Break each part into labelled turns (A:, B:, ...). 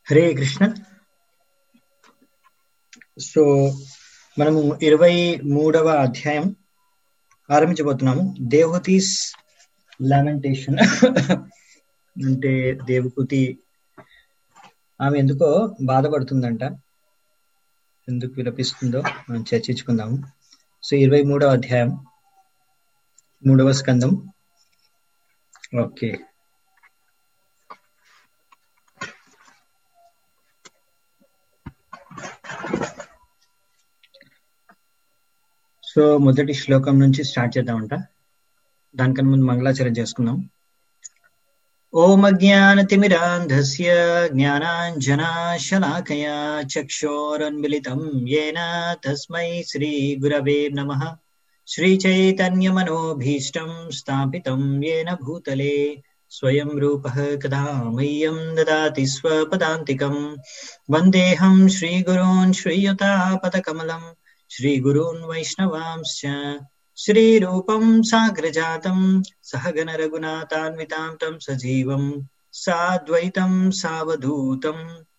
A: Hare Krishna so మనము ఇరవై మూడవ అధ్యాయం ఆరంభించబోతున్నాము దేవహూతీస్ లామెంటేషన్ అంటే దేవహూతి ఆమె ఎందుకో బాధపడుతుందంట ఎందుకు విలపిస్తుందో మనం చర్చించుకుందాము సో ఇరవై మూడవ అధ్యాయం మూడవ స్కందం ఓకే సో మొదటి శ్లోకం నుంచి స్టార్ట్ చేద్దామంట దానికన్నా ముందు మంగళాచరణ చేసుకుందాం ఓం అజ్ఞానతిమిరాంధస్య జ్ఞానాంజనాశలాకయా చక్షోరన్మిళితం येन తస్మై శ్రీగురవే నమః श्रीचैतन्यमनोभीष्टं स्थापितं येन भूतले स्वयं रूपः कदा मह्यं ददाति स्वपदान्तिकं वन्देऽहं श्रीगुरून् श्रीयुतापदकमलं श्रीगुरून् वैष्णवांश्च श्रीरूपं साग्रजातं सहगणरघुनाथान्वितां तं सजीवं साद्वैतं सावधूतं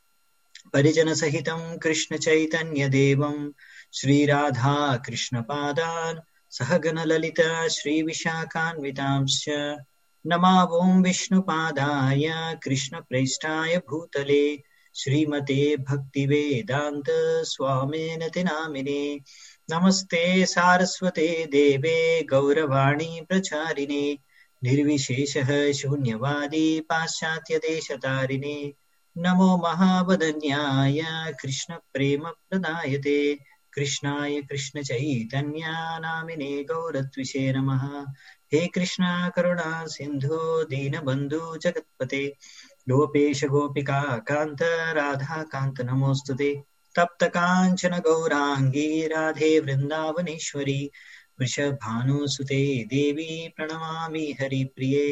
A: परिजनसहितं कृष्णचैतन्यदेवं श्रीराधा कृष्णपादान् सहगणललिता श्रीविशाखान्वितांश्च नमावों विष्णुपादाय कृष्णप्रेष्ठाय भूतले श्रीमते भक्तिवेदान्त स्वामेन नामिने नमस्ते सारस्वते देवे गौरवाणी प्रचारिणे निर्विशेषः शून्यवादी पाश्चात्यदेशतारिणे नमो महावदन्याय कृष्णप्रेमप्रदायते कृष्णाय कृष्णचैतन्या नामिने गौरत्विषे नमः हे कृष्णा करुणा सिन्धो दीनबन्धु जगत्पते गोपेश गोपिका कान्त राधा कान्त नमोऽस्तु ते तप्तकाञ्चन गौराङ्गी राधे वृन्दावनेश्वरी वृषभानुसुते देवी प्रणमामि हरिप्रिये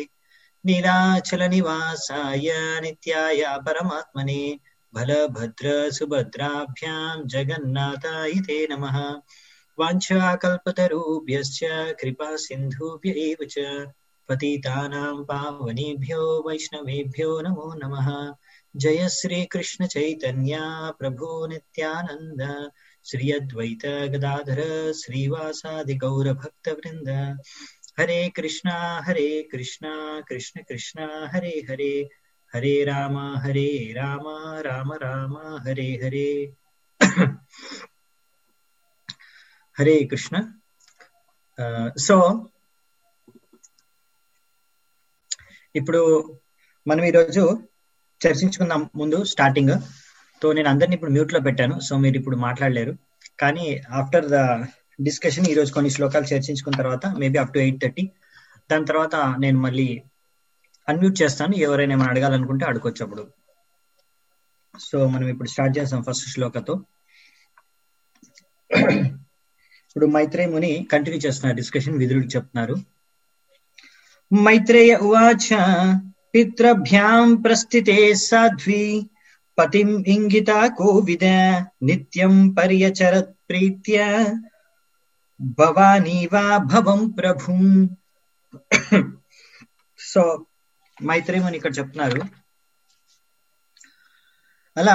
A: नीलाचलनिवासाय नित्याय परमात्मने बलभद्रसुभद्राभ्यां जगन्नाथाय ते नमः वाञ्छाकल्पतरुभ्यश्च कृपा सिन्धुभ्य एव च पतितानां पावनेभ्यो वैष्णवेभ्यो नमो नमः जय श्रीकृष्णचैतन्या प्रभो नित्यानन्द श्री अद्वैत गदाधर श्रीवासादिगौरभक्तवृन्द हरे कृष्णा हरे कृष्णा कृष्ण कृष्णा हरे हरे हरे राम हरे राम राम राम हरे हरे హరే కృష్ణ సో ఇప్పుడు మనం ఈరోజు చర్చించుకుందాం ముందు స్టార్టింగ్ తో నేను అందరిని ఇప్పుడు మ్యూట్ లో పెట్టాను సో మీరు ఇప్పుడు మాట్లాడలేరు కానీ ఆఫ్టర్ ద డిస్కషన్ ఈ రోజు కొన్ని శ్లోకాలు చర్చించుకున్న తర్వాత maybe up to eight thirty దాని తర్వాత నేను మళ్ళీ అన్మ్యూట్ చేస్తాను ఎవరైనా ఏమైనా అడగాలనుకుంటే అడుకోవచ్చు అప్పుడు సో మనం ఇప్పుడు స్టార్ట్ చేస్తాం ఫస్ట్ శ్లోకతో ఇప్పుడు మైత్రేయ ముని కంటిన్యూ చేస్తున్నారు డిస్కషన్ విధుడు చెప్తున్నారు మైత్రేయ ఉవాచ పిత్రభ్యాం ప్రస్థితే సాధ్వి పతిం ఇంగిత కోవిద నిత్యం పర్యచరత్ ప్రీత్య భవానీ వా భవం ప్రభుం సో మైత్రేయముని ఇక్కడ చెప్తున్నారు అలా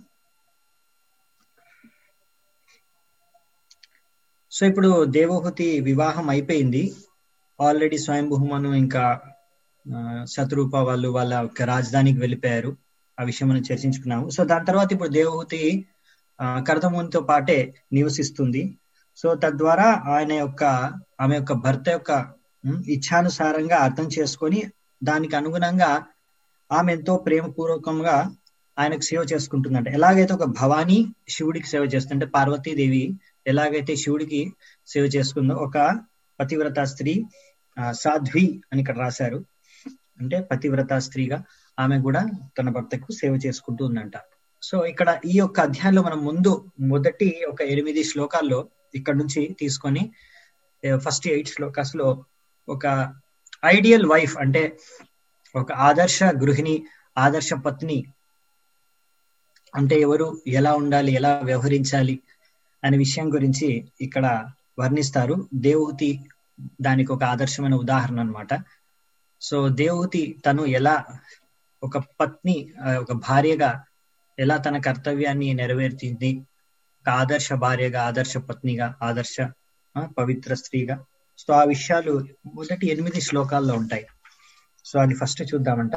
A: సో ఇప్పుడు దేవహూతి వివాహం అయిపోయింది ఆల్రెడీ స్వయంభూమను ఇంకా శత్రూప వాళ్ళు వాళ్ళ యొక్క రాజధానికి వెళ్ళిపోయారు ఆ విషయం మనం చర్చించుకున్నాము సో దాని తర్వాత ఇప్పుడు దేవహూతి కర్దమునితో పాటే నివసిస్తుంది సో తద్వారా ఆయన యొక్క ఆమె యొక్క భర్త యొక్క ఇచ్ఛానుసారంగా అర్థం చేసుకొని దానికి అనుగుణంగా ఆమె ఎంతో ప్రేమపూర్వకంగా ఆయనకు సేవ చేసుకుంటుందంట ఎలాగైతే ఒక భవానీ శివుడికి సేవ చేస్తుంటే పార్వతీదేవి ఎలాగైతే శివుడికి సేవ చేసుకుందో ఒక పతివ్రత స్త్రీ సాధ్వి అని ఇక్కడ రాశారు అంటే పతివ్రత స్త్రీగా ఆమె కూడా తన భర్తకు సేవ చేసుకుంటూ ఉందంట సో ఇక్కడ ఈ యొక్క అధ్యాయంలో మనం ముందు మొదటి ఒక ఎనిమిది శ్లోకాల్లో ఇక్కడ నుంచి తీసుకొని ఫస్ట్ ఎయిట్ శ్లోకాస్ లో ఒక ఐడియల్ వైఫ్ అంటే ఒక ఆదర్శ గృహిణి ఆదర్శ పత్ని అంటే ఎవరు ఎలా ఉండాలి ఎలా వ్యవహరించాలి అనే విషయం గురించి ఇక్కడ వర్ణిస్తారు దేవహూతి దానికి ఒక ఆదర్శమైన ఉదాహరణ అనమాట సో దేవహూతి తను ఎలా ఒక పత్ని ఒక భార్యగా ఎలా తన కర్తవ్యాన్ని నెరవేర్చింది ఒక ఆదర్శ భార్యగా ఆదర్శ పత్నిగా ఆదర్శ ఆ, పవిత్ర స్త్రీగా సో ఆ విషయాలు మొదటి ఎనిమిది శ్లోకాల్లో ఉంటాయి సో అది ఫస్ట్ చూద్దామంట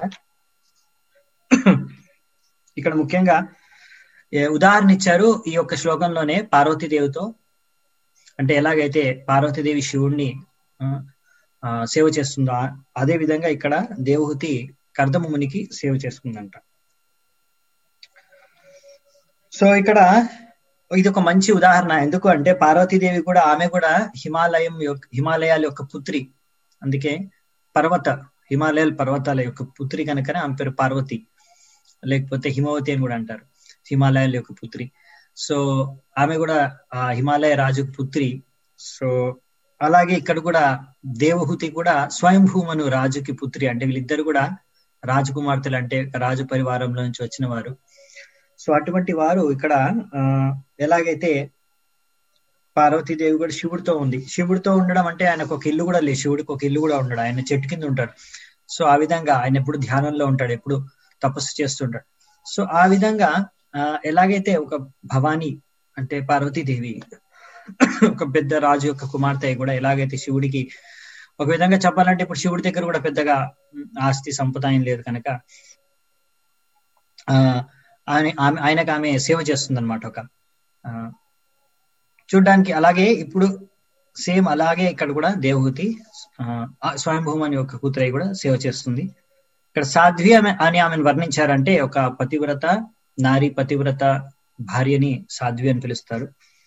A: ఇక్కడ ముఖ్యంగా ఏ ఉదాహరణ ఇచ్చారు ఈ యొక్క శ్లోకంలోనే పార్వతీదేవితో అంటే ఎలాగైతే పార్వతీదేవి శివుణ్ణి ఆ, ఆ, సేవ చేస్తుందో ఆ- అదే విధంగా ఇక్కడ దేవహూతి కర్దమునికి సేవ చేసుకుందంట సో ఇక్కడ ఇది ఒక మంచి ఉదాహరణ ఎందుకు అంటే పార్వతీదేవి కూడా ఆమె కూడా హిమాలయం యొక్క హిమాలయాల యొక్క పుత్రి అందుకే పర్వత హిమాలయాల పర్వతాల యొక్క పుత్రి కనుకనే ఆమె పేరు పార్వతి లేకపోతే హిమవతి అని కూడా అంటారు హిమాలయాల యొక్క పుత్రి సో ఆమె కూడా ఆ హిమాలయ రాజు పుత్రి సో అలాగే ఇక్కడ కూడా దేవహూతి కూడా స్వయంభూమను రాజుకి పుత్రి అంటే వీళ్ళిద్దరు కూడా రాజకుమార్తెలు అంటే రాజు పరివారంలో నుంచి వచ్చిన వారు సో అటువంటి వారు ఇక్కడ ఆ ఎలాగైతే పార్వతీదేవి కూడా శివుడితో ఉంది శివుడితో ఉండడం అంటే ఆయనకు ఒక ఇల్లు కూడా లేదు శివుడికి ఒక ఇల్లు కూడా ఉండడు ఆయన చెట్టు కింద ఉంటాడు సో ఆ విధంగా ఆయన ఎప్పుడు ధ్యానంలో ఉంటాడు ఎప్పుడు తపస్సు చేస్తుంటాడు సో ఆ విధంగా ఆ, ఎలాగైతే ఒక భవానీ అంటే పార్వతీదేవి ఒక పెద్ద రాజు యొక్క కుమార్తె కూడా ఎలాగైతే శివుడికి ఒక విధంగా చెప్పాలంటే ఇప్పుడు శివుడి దగ్గర కూడా పెద్దగా ఉమ్, ఆస్తి సంప్రదాయం లేదు కనుక ఆ ఆయన ఆమె ఆయనకు ఆమె సేవ చేస్తుంది అనమాట ఒక ఆ, చూడ్డానికి అలాగే ఇప్పుడు సేమ్ అలాగే ఇక్కడ కూడా దేవహూతి ఆ, ఆ స్వయంభూమని యొక్క కూతురై కూడా సేవ చేస్తుంది ఇక్కడ సాధ్వి ఆమె అని ఆమెను వర్ణించారంటే ఒక పతివ్రత నారి పతివ్రత భార్యని సాధ్వి అని పిలుస్తారు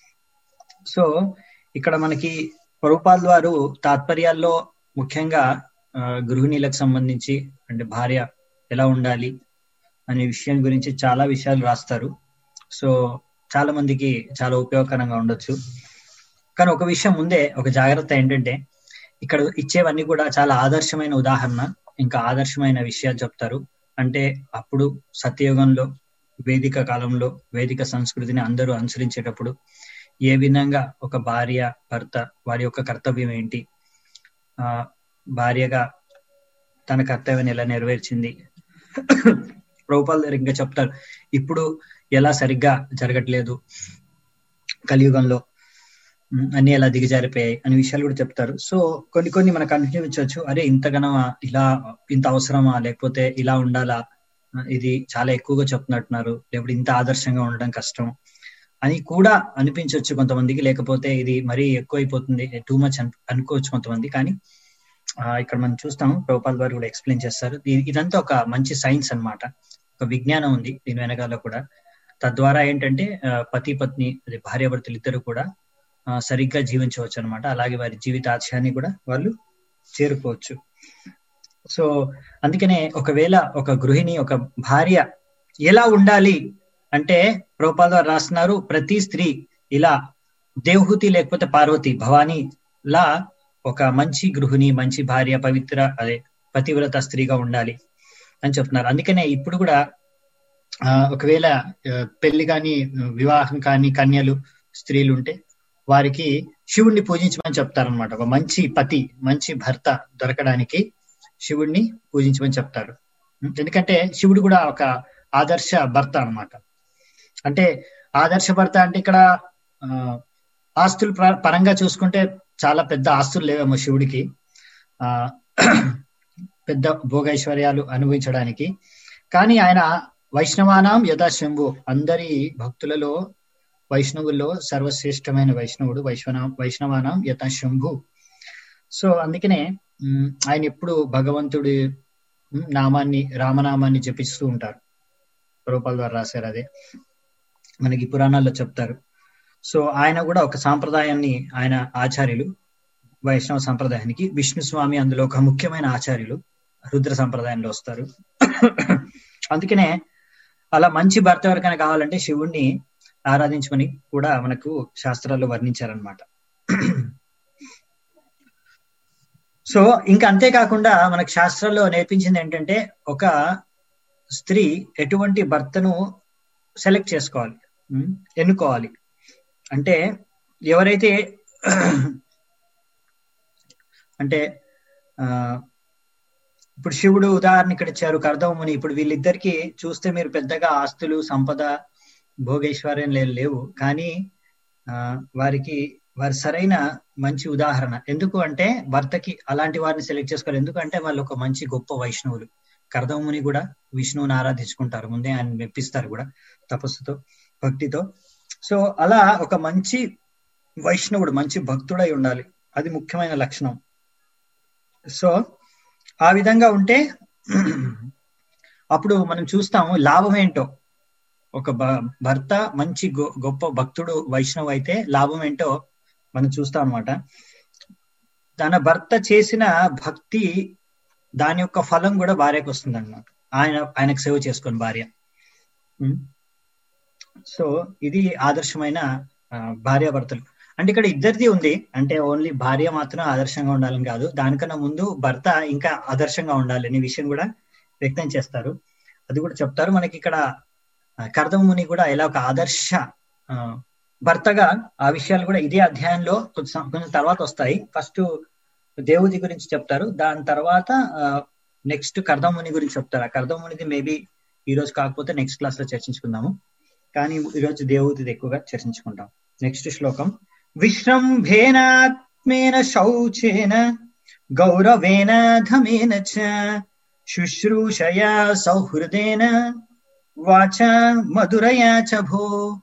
A: సో ఇక్కడ మనకి ప్రభుపాల్ వారు తాత్పర్యాల్లో ముఖ్యంగా ఆ, గృహిణీలకు సంబంధించి అంటే భార్య ఎలా ఉండాలి అనే విషయం గురించి చాలా విషయాలు రాస్తారు సో చాలా మందికి చాలా ఉపయోగకరంగా ఉండొచ్చు కానీ ఒక విషయం ముందే ఒక జాగ్రత్త ఏంటంటే ఇక్కడ ఇచ్చేవన్నీ కూడా చాలా ఆదర్శమైన ఉదాహరణ ఇంకా ఆదర్శమైన విషయాలు చెప్తారు అంటే అప్పుడు సత్యయుగంలో వేదిక కాలంలో వేదిక సంస్కృతిని అందరూ అనుసరించేటప్పుడు ఏ విధంగా ఒక భార్య భర్త వారి యొక్క కర్తవ్యం ఏంటి ఆ భార్యగా తన కర్తవ్యాన్ని ఎలా నెరవేర్చింది ప్రభుపాల్ గారు ఇంకా చెప్తారు ఇప్పుడు ఎలా సరిగ్గా జరగట్లేదు కలియుగంలో ఉమ్, అన్ని ఎలా దిగజారిపోయాయి అనే విషయాలు కూడా చెప్తారు సో కొన్ని కొన్ని మనకు అనిపించవచ్చు అరే ఇంతగానో ఇలా ఇంత అవసరమా లేకపోతే ఇలా ఉండాలా ఆ, ఇది చాలా ఎక్కువగా చెప్తున్నట్టున్నారు లేకపోతే ఇంత ఆదర్శంగా ఉండడం కష్టం అని కూడా అనిపించవచ్చు కొంతమందికి లేకపోతే ఇది మరీ ఎక్కువైపోతుంది టూ మచ్ అనుకోవచ్చు కొంతమంది కానీ ఆ, ఇక్కడ మనం చూస్తాం ప్రభుపాల్ గారు కూడా ఎక్స్ప్లెయిన్ చేస్తారు ఇది- ఇదంతా ఒక మంచి సైన్స్ అన్నమాట ఒక విజ్ఞానం ఉంది దీని వెనకాల కూడా తద్వారా ఏంటంటే ఆ, పతి పత్ని అదే భార్యాభర్తలు ఇద్దరు కూడా ఆ, సరిగ్గా జీవించవచ్చు అనమాట అలాగే వారి జీవిత ఆశయాన్ని కూడా వాళ్ళు చేరుకోవచ్చు సో అందుకనే ఒకవేళ ఒక గృహిణి ఒక భార్య ఎలా ఉండాలి అంటే ప్రభుపాల్ గారు రాస్తున్నారు ప్రతి స్త్రీ ఇలా దేవహూతి లేకపోతే పార్వతి భవానీ లా ఒక మంచి గృహిణి మంచి భార్య పవిత్ర అదే పతివ్రత స్త్రీగా ఉండాలి అని చెప్తున్నారు అందుకనే ఇప్పుడు కూడా ఆ, ఒకవేళ ఆ, పెళ్లి కాని వివాహం కాని కన్యలు స్త్రీలు ఉంటే వారికి శివుణ్ణి పూజించమని చెప్తారనమాట ఒక మంచి పతి మంచి భర్త దొరకడానికి శివుణ్ణి పూజించమని చెప్తారు ఎందుకంటే శివుడు కూడా ఒక ఆదర్శ భర్త అన్నమాట అంటే ఆదర్శ భర్త అంటే ఇక్కడ ఆ, ఆస్తుల ప్ర- పరంగా చూసుకుంటే చాలా పెద్ద ఆస్తులు లేవేమో శివుడికి ఆ పెద్ద భోగైశ్వర్యాలు అనుభవించడానికి కానీ ఆయన వైష్ణవానాం యథా శంభు అందరి భక్తులలో వైష్ణవుల్లో సర్వశ్రేష్టమైన వైష్ణవుడు వైష్ణవ వైష్ణవానాం యథా శంభు సో అందుకనే ఉమ్, ఆయన ఎప్పుడు భగవంతుడి ఉమ్, నామాన్ని రామనామాన్ని జపిస్తూ ఉంటారు రూపాల ద్వారా రాశారు అదే మనకి పురాణాల్లో చెప్తారు సో ఆయన కూడా ఒక సాంప్రదాయాన్ని ఆయన ఆచార్యులు వైష్ణవ సంప్రదాయానికి విష్ణు స్వామి అందులో ఒక ముఖ్యమైన ఆచార్యులు రుద్ర సంప్రదాయంలో వస్తారు అందుకనే అలా మంచి భర్త ఎవరికైనా కావాలంటే శివుణ్ణి ఆరాధించమని కూడా మనకు శాస్త్రాల్లో వర్ణించారనమాట సో ఇంకా అంతేకాకుండా మనకు శాస్త్రాల్లో నేర్పించింది ఏంటంటే ఒక స్త్రీ ఎటువంటి భర్తను సెలెక్ట్ చేసుకోవాలి ఉమ్, ఎన్నుకోవాలి అంటే ఎవరైతే అంటే ఆ ఇప్పుడు శివుడు ఉదాహరణ ఇక్కడ ఇచ్చారు కర్దముని ఇప్పుడు వీళ్ళిద్దరికి చూస్తే మీరు పెద్దగా ఆస్తులు సంపద భోగేశ్వర్యం లేవు కానీ ఆ వారికి వారి సరైన మంచి ఉదాహరణ ఎందుకు అంటే భర్తకి అలాంటి వారిని సెలెక్ట్ చేసుకోవాలి ఎందుకంటే వాళ్ళు ఒక మంచి గొప్ప వైష్ణవులు కర్దముని కూడా విష్ణువుని ఆరాధించుకుంటారు ముందే ఆయన మెప్పిస్తారు కూడా తపస్సుతో భక్తితో సో అలా ఒక మంచి వైష్ణవుడు మంచి భక్తుడై ఉండాలి అది ముఖ్యమైన లక్షణం సో ఆ విధంగా ఉంటే అప్పుడు మనం చూస్తాము లాభం ఏంటో ఒక భర్త మంచి గొప్ప భక్తుడు వైష్ణవ్ అయితే లాభం ఏంటో మనం చూస్తాం అనమాట తన భర్త చేసిన భక్తి దాని యొక్క ఫలం కూడా భార్యకు వస్తుంది అనమాట ఆయన ఆయనకు సేవ చేసుకొని భార్య సో ఇది ఆదర్శమైన భార్యాభర్తలు అంటే ఇక్కడ ఇద్దరిది ఉంది అంటే ఓన్లీ భార్య మాత్రం ఆదర్శంగా ఉండాలని కాదు దానికన్నా ముందు భర్త ఇంకా ఆదర్శంగా ఉండాలి అనే విషయం కూడా వ్యక్తం చేస్తారు అది కూడా చెప్తారు మనకి ఇక్కడ కర్దముని కూడా ఇలా ఒక ఆదర్శ భర్తగా ఆ విషయాలు కూడా ఇదే అధ్యాయంలో కొంచెం కొంచెం తర్వాత వస్తాయి ఫస్ట్ దేవుడి గురించి చెప్తారు దాని తర్వాత నెక్స్ట్ కర్దముని గురించి చెప్తారు ఆ కర్దమునిది మేబీ ఈ రోజు కాకపోతే నెక్స్ట్ క్లాస్ లో చర్చించుకుందాము కానీ ఈరోజు దేవుడిది ఎక్కువగా చర్చించుకుంటాం నెక్స్ట్ శ్లోకం విశ్రంభేనాత్మేన శౌచేన గౌరవేణ ధమేన చ శుశ్రూషయా సౌహృదేన వాచ మధురయా చ భో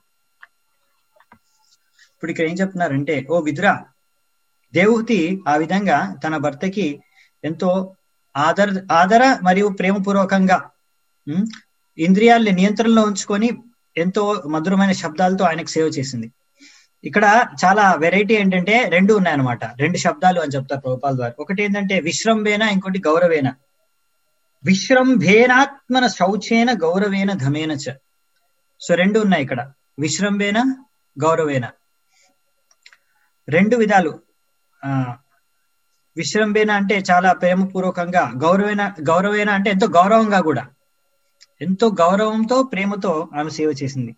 A: ఇప్పుడు ఇక్కడ ఏం చెప్తున్నారంటే ఓ విదురా దేవహూతి ఆ విధంగా తన భర్తకి ఎంతో ఆదర ఆదర మరియు ప్రేమపూర్వకంగా ఇంద్రియాల్ని నియంత్రణలో ఉంచుకొని ఎంతో మధురమైన శబ్దాలతో ఆయనకు సేవ చేసింది ఇక్కడ చాలా వెరైటీ ఏంటంటే రెండు ఉన్నాయన్నమాట రెండు శబ్దాలు అని చెప్తారు ప్రభుపాల్ ద్వారా ఒకటి ఏంటంటే విశ్రంభేన ఇంకోటి గౌరవేన విశ్రంభేనాత్మన శౌచేన గౌరవేన ధమేన చ సో రెండు ఉన్నాయి ఇక్కడ విశ్రంభేన గౌరవేన రెండు విధాలు ఆ విశ్రంభేన అంటే చాలా ప్రేమపూర్వకంగా గౌరవేన గౌరవేన అంటే ఎంతో గౌరవంగా కూడా ఎంతో గౌరవంతో ప్రేమతో ఆమె సేవ చేసింది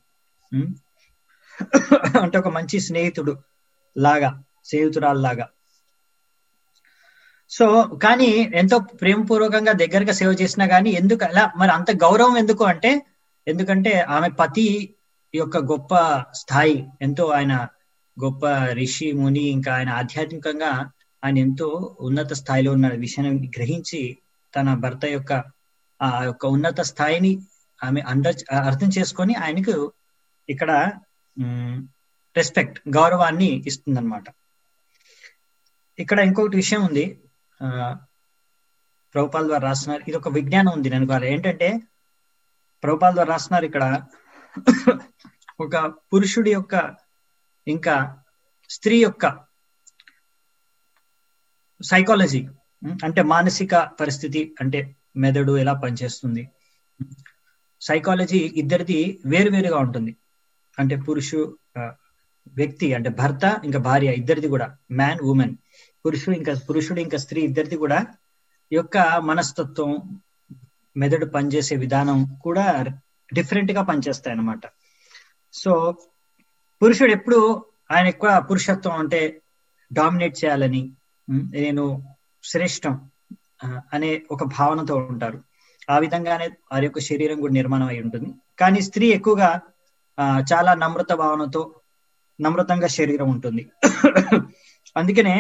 A: అంటే ఒక మంచి స్నేహితుడు లాగా స్నేహితురాల్లాగా సో కానీ ఎంతో ప్రేమపూర్వకంగా దగ్గరగా సేవ చేసినా కానీ ఎందుకు అలా మరి అంత గౌరవం ఎందుకు అంటే ఎందుకంటే ఆమె పతి యొక్క గొప్ప స్థాయి ఎంతో ఆయన గొప్ప రిషి ముని ఇంకా ఆయన ఆధ్యాత్మికంగా ఆయన ఎంతో ఉన్నత స్థాయిలో ఉన్న విషయాన్ని గ్రహించి తన భర్త యొక్క ఆ యొక్క ఉన్నత స్థాయిని ఆమె అండర్ అర్థం చేసుకొని ఆయనకు ఇక్కడ రెస్పెక్ట్ గౌరవాన్ని ఇస్తుందన్నమాట ఇక్కడ ఇంకొకటి విషయం ఉంది ఆ ప్రభుపాల్ ద్వారా రాస్తున్నారు ఇది ఒక విజ్ఞానం ఉంది నేను కాదు ఏంటంటే ప్రభుపాల్ ద్వారా రాస్తున్నారు ఇక్కడ ఒక పురుషుడి యొక్క ఇంకా స్త్రీ యొక్క సైకాలజీ అంటే మానసిక పరిస్థితి అంటే మెదడు ఎలా పనిచేస్తుంది సైకాలజీ ఇద్దరిది వేరువేరుగా ఉంటుంది అంటే పురుషు వ్యక్తి అంటే భర్త ఇంకా భార్య ఇద్దరిది కూడా మ్యాన్ ఉమెన్ పురుషుడు ఇంకా పురుషుడు ఇంకా స్త్రీ ఇద్దరిది కూడా యొక్క మనస్తత్వం మెదడు పనిచేసే విధానం కూడా డిఫరెంట్ గా పనిచేస్తాయి అన్నమాట సో పురుషుడు ఎప్పుడు ఆయన ఎక్కువ పురుషత్వం అంటే డామినేట్ చేయాలని నేను శ్రేష్టం అనే ఒక భావనతో ఉంటారు ఆ విధంగానే వారి యొక్క శరీరం కూడా నిర్మాణం అయి ఉంటుంది కానీ స్త్రీ ఎక్కువగా చాలా నమ్రత భావనతో నమ్రతంగా శరీరం ఉంటుంది అందుకనే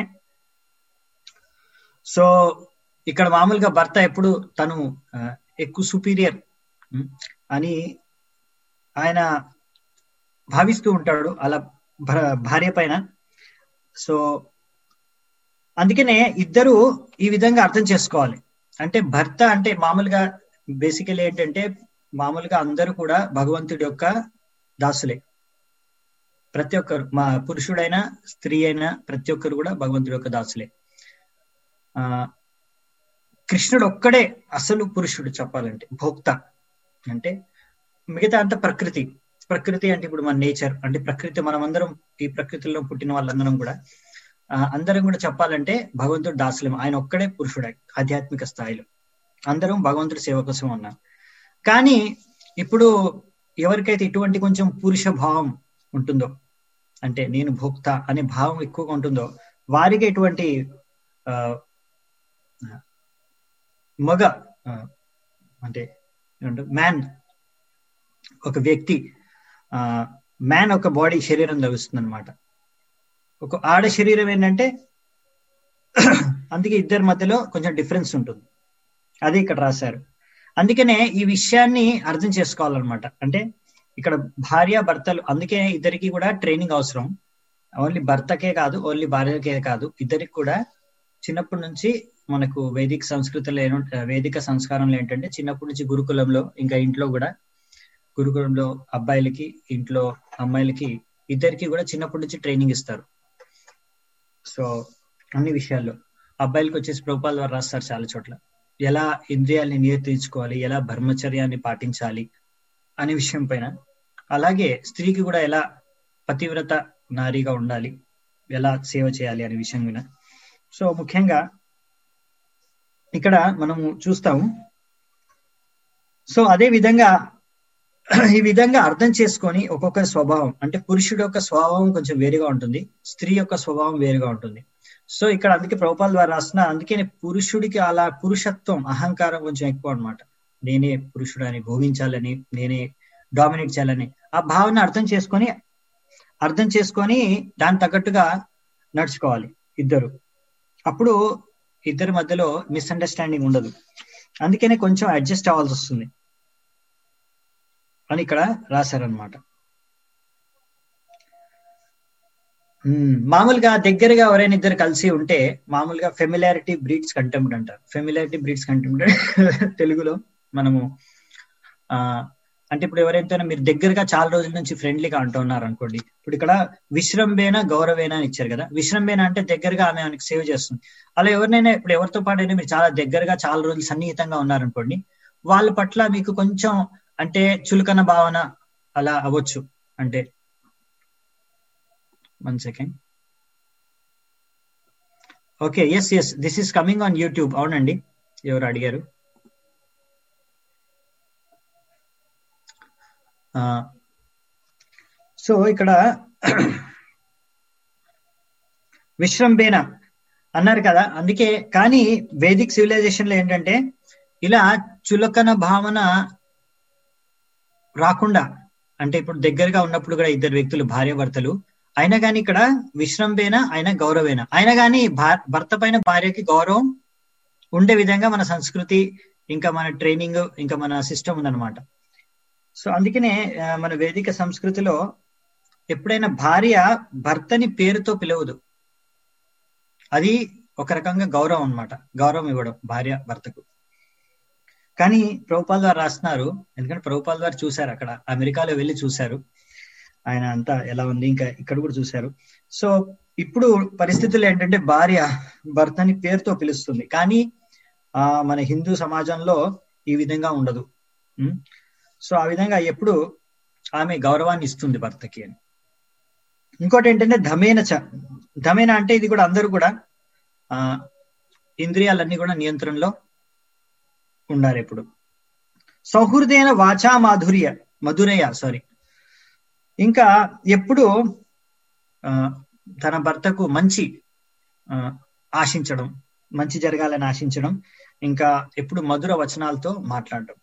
A: సో ఇక్కడ మామూలుగా భర్త ఎప్పుడు తను ఎక్కువ సుపీరియర్ అని ఆయన భావిస్తూ ఉంటాడు అలా భార్య పైన సో అందుకనే ఇద్దరు ఈ విధంగా అర్థం చేసుకోవాలి అంటే భర్త అంటే మామూలుగా బేసికలీ ఏంటంటే మామూలుగా అందరూ కూడా భగవంతుడి యొక్క దాసులే ప్రతి ఒక్కరు మా పురుషుడైనా స్త్రీ అయినా ప్రతి ఒక్కరు కూడా భగవంతుడి యొక్క దాసులే ఆ కృష్ణుడు ఒక్కడే అసలు పురుషుడు చెప్పాలంటే భోక్త అంటే మిగతా అంత ప్రకృతి ప్రకృతి అంటే ఇప్పుడు మన నేచర్ అంటే ప్రకృతి మనమందరం ఈ ప్రకృతిలో పుట్టిన వాళ్ళందరం కూడా అందరం కూడా చెప్పాలంటే భగవంతుడు దాసులం ఆయన ఒక్కడే పురుషుడు ఆధ్యాత్మిక స్థాయిలో అందరం భగవంతుడి సేవ కోసం ఉన్నాం కానీ ఇప్పుడు ఎవరికైతే ఇటువంటి కొంచెం పురుష భావం ఉంటుందో అంటే నేను భోక్త అనే భావం ఎక్కువగా ఉంటుందో వారికి ఎటువంటి మగ ఆ, అంటే మ్యాన్ ఒక వ్యక్తి మ్యాన్ ఒక బాడీ శరీరం లభిస్తుంది అనమాట ఒక ఆడ శరీరం ఏంటంటే అందుకే ఇద్దరి మధ్యలో కొంచెం డిఫరెన్స్ ఉంటుంది అది ఇక్కడ రాశారు అందుకనే ఈ విషయాన్ని అర్థం చేసుకోవాలన్నమాట అంటే ఇక్కడ భార్య భర్తలు అందుకే ఇద్దరికి కూడా ట్రైనింగ్ అవసరం ఓన్లీ భర్తకే కాదు ఓన్లీ భార్యకే కాదు ఇద్దరికి కూడా చిన్నప్పటి నుంచి మనకు వేదిక సంస్కృతిలో ఏను వేదిక సంస్కారంలో ఏంటంటే చిన్నప్పటి నుంచి గురుకులంలో ఇంకా ఇంట్లో కూడా గురుకులంలో అబ్బాయిలకి ఇంట్లో అమ్మాయిలకి ఇద్దరికి కూడా చిన్నప్పటి నుంచి ట్రైనింగ్ ఇస్తారు సో అన్ని విషయాల్లో అబ్బాయిలకి వచ్చేసి ప్రభుపాల ద్వారా రాస్తారు చాలా చోట్ల ఎలా ఇంద్రియాల్ని నియంత్రించుకోవాలి ఎలా బ్రహ్మచర్యాన్ని పాటించాలి అనే విషయం పైన అలాగే స్త్రీకి కూడా ఎలా పతివ్రత నారీగా ఉండాలి ఎలా సేవ చేయాలి అనే విషయం మీద సో ముఖ్యంగా ఇక్కడ మనము చూస్తాము సో అదే విధంగా ఈ విధంగా అర్థం చేసుకొని ఒక్కొక్కరి స్వభావం అంటే పురుషుడు యొక్క స్వభావం కొంచెం వేరుగా ఉంటుంది స్త్రీ యొక్క స్వభావం వేరుగా ఉంటుంది సో ఇక్కడ అందుకే ప్రభుపాల ద్వారా రాసిన అందుకే పురుషుడికి అలా పురుషత్వం అహంకారం కొంచెం ఎక్కువ అనమాట నేనే పురుషుడు అని భోగించాలని నేనే డామినేట్ చేయాలని ఆ భావన అర్థం చేసుకొని అర్థం చేసుకొని దాని తగ్గట్టుగా నడుచుకోవాలి ఇద్దరు అప్పుడు ఇద్దరి మధ్యలో మిస్అండర్స్టాండింగ్ ఉండదు అందుకనే కొంచెం అడ్జస్ట్ అవ్వాల్సి వస్తుంది అని ఇక్కడ రాశారనమాట మామూలుగా దగ్గరగా ఎవరైనా ఇద్దరు కలిసి ఉంటే మామూలుగా ఫెమిలారిటీ బ్రీడ్స్ కంటెంప్ట్ అంటారు ఫెమిలారిటీ బ్రీడ్స్ కంటెంప్ట్ తెలుగులో మనము ఆ అంటే ఇప్పుడు ఎవరైతే మీరు దగ్గరగా చాలా రోజుల నుంచి ఫ్రెండ్లీగా అంటున్నారు అనుకోండి ఇప్పుడు ఇక్కడ విశ్రంబేన గౌరవేన అని ఇచ్చారు కదా విశ్రంబేన అంటే దగ్గరగా ఆమె ఆమెకు సేవ్ చేస్తుంది అలా ఎవరినైనా ఇప్పుడు ఎవరితో పాటైనా మీరు చాలా దగ్గరగా చాలా రోజులు సన్నిహితంగా ఉన్నారనుకోండి వాళ్ళ పట్ల మీకు కొంచెం అంటే చులకన భావన అలా అవ్వచ్చు అంటే one second okay yes yes this is coming on YouTube అవునండి ఎవరు అడిగారు సో ఇక్కడ విశ్రంబేన అన్నారు కదా అందుకే కానీ వేదిక్ సివిలైజేషన్ లో ఏంటంటే ఇలా చులకన భావన రాకుండా అంటే ఇప్పుడు దగ్గరగా ఉన్నప్పుడు కూడా ఇద్దరు వ్యక్తులు భార్య భర్తలు అయినా కానీ ఇక్కడ విశ్రంబేన ఆయన గౌరవేన అయినా కానీ భర్త పైన భార్యకి గౌరవం ఉండే విధంగా మన సంస్కృతి ఇంకా మన ట్రైనింగ్ ఇంకా మన సిస్టమ్ ఉందన్నమాట సో అందుకనే మన వేదిక సంస్కృతిలో ఎప్పుడైనా భార్య భర్తని పేరుతో పిలవదు అది ఒక రకంగా గౌరవం అనమాట గౌరవం ఇవ్వడం భార్య భర్తకు కానీ ప్రభుపాల్ ద్వారా రాస్తున్నారు ఎందుకంటే ప్రభుపాల్ ద్వారా చూశారు అక్కడ అమెరికాలో వెళ్ళి చూశారు ఆయన అంతా ఎలా ఉంది ఇంకా ఇక్కడ కూడా చూశారు సో ఇప్పుడు పరిస్థితులు ఏంటంటే భార్య భర్తని పేరుతో పిలుస్తుంది కానీ ఆ మన హిందూ సమాజంలో ఈ విధంగా ఉండదు సో ఆ విధంగా ఎప్పుడు ఆమె గౌరవాన్ని ఇస్తుంది భర్తకి అని ఇంకోటి ఏంటంటే ధమేన చ ధమేన అంటే ఇది కూడా అందరూ కూడా ఆ ఇంద్రియాలన్నీ కూడా నియంత్రణలో ఉండాలి ఎప్పుడు సౌహృదైన వాచా మాధుర్య మధురయ సారీ ఇంకా ఎప్పుడు తన భర్తకు మంచి ఆశించడం మంచి జరగాలని ఆశించడం ఇంకా ఎప్పుడు మధుర వచనాలతో మాట్లాడడం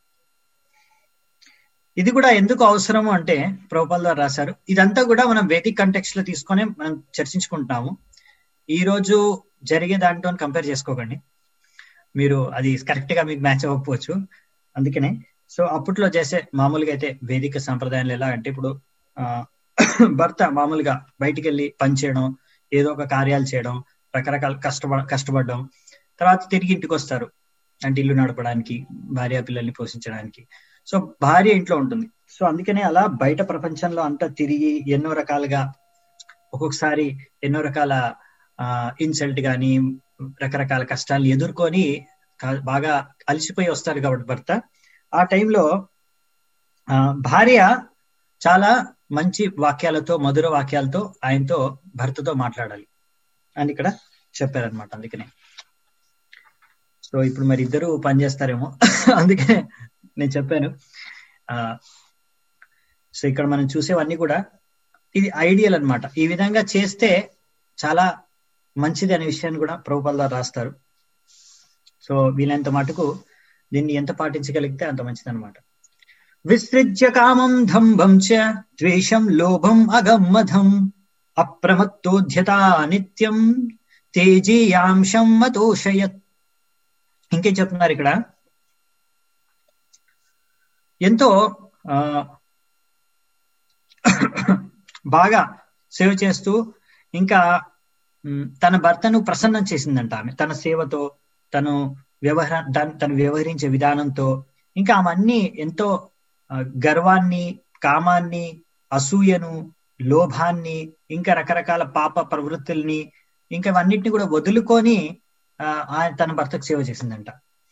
A: ఇది కూడా ఎందుకు అవసరము అంటే ప్రభుపాల్ ద్వారా రాశారు ఇదంతా కూడా మనం వేదిక్ కంటెక్స్ట్ లో తీసుకొని మనం చర్చించుకుంటాము ఈ రోజు జరిగే దాంట్లో కంపేర్ చేసుకోకండి మీరు అది కరెక్ట్ గా మీకు మ్యాచ్ అవ్వకపోవచ్చు అందుకనే సో అప్పట్లో చేసే మామూలుగా అయితే వేదిక సంప్రదాయాలు ఎలా అంటే ఇప్పుడు ఆ భర్త మామూలుగా బయటికి వెళ్ళి పని చేయడం ఏదో ఒక కార్యాలు చేయడం రకరకాల కష్టపడ కష్టపడడం తర్వాత తిరిగి ఇంటికి వస్తారు అంటే ఇల్లు నడపడానికి భార్య పిల్లల్ని పోషించడానికి సో భార్య ఇంట్లో ఉంటుంది సో అందుకనే అలా బయట ప్రపంచంలో అంతా తిరిగి ఎన్నో రకాలుగా ఒక్కొక్కసారి ఎన్నో రకాల ఇన్సల్ట్ గాని రకరకాల కష్టాలు ఎదుర్కొని బాగా అలసిపోయి వస్తారు కాబట్టి భర్త ఆ టైంలో భార్య చాలా మంచి వాక్యాలతో మధుర వాక్యాలతో ఆయనతో భర్తతో మాట్లాడాలి అని ఇక్కడ చెప్పారనమాట అందుకనే సో ఇప్పుడు మరి ఇద్దరు పనిచేస్తారేమో అందుకే నేను చెప్పాను ఆ సో ఇక్కడ మనం చూసేవన్నీ కూడా ఇది ఐడియల్ అనమాట ఈ విధంగా చేస్తే చాలా మంచిది అనే విషయాన్ని కూడా ప్రభుపాల్ ద్వారా రాస్తారు సో వీలైనంత మటుకు దీన్ని ఎంత పాటించగలిగితే అంత మంచిది అనమాట విసృజ్య కామం దంభం చ ద్వేషం లోభం అగమ్మధం అప్రమత్తోధ్యత నిత్యం తేజీయాంశం మతోషయత్ ఇంకేం చెప్తున్నారు ఇక్కడ ఎంతో ఆ బాగా సేవ చేస్తూ ఇంకా తన భర్తను ప్రసన్నం చేసిందంట ఆమె తన సేవతో తను వ్యవహార తను వ్యవహరించే విధానంతో ఇంకా ఆమె అన్ని ఎంతో గర్వాన్ని కామాన్ని అసూయను లోభాన్ని ఇంకా రకరకాల పాప ప్రవృత్తుల్ని ఇంకా ఇవన్నిటిని కూడా వదులుకొని ఆయన తన భర్తకు సేవ చేసిందంట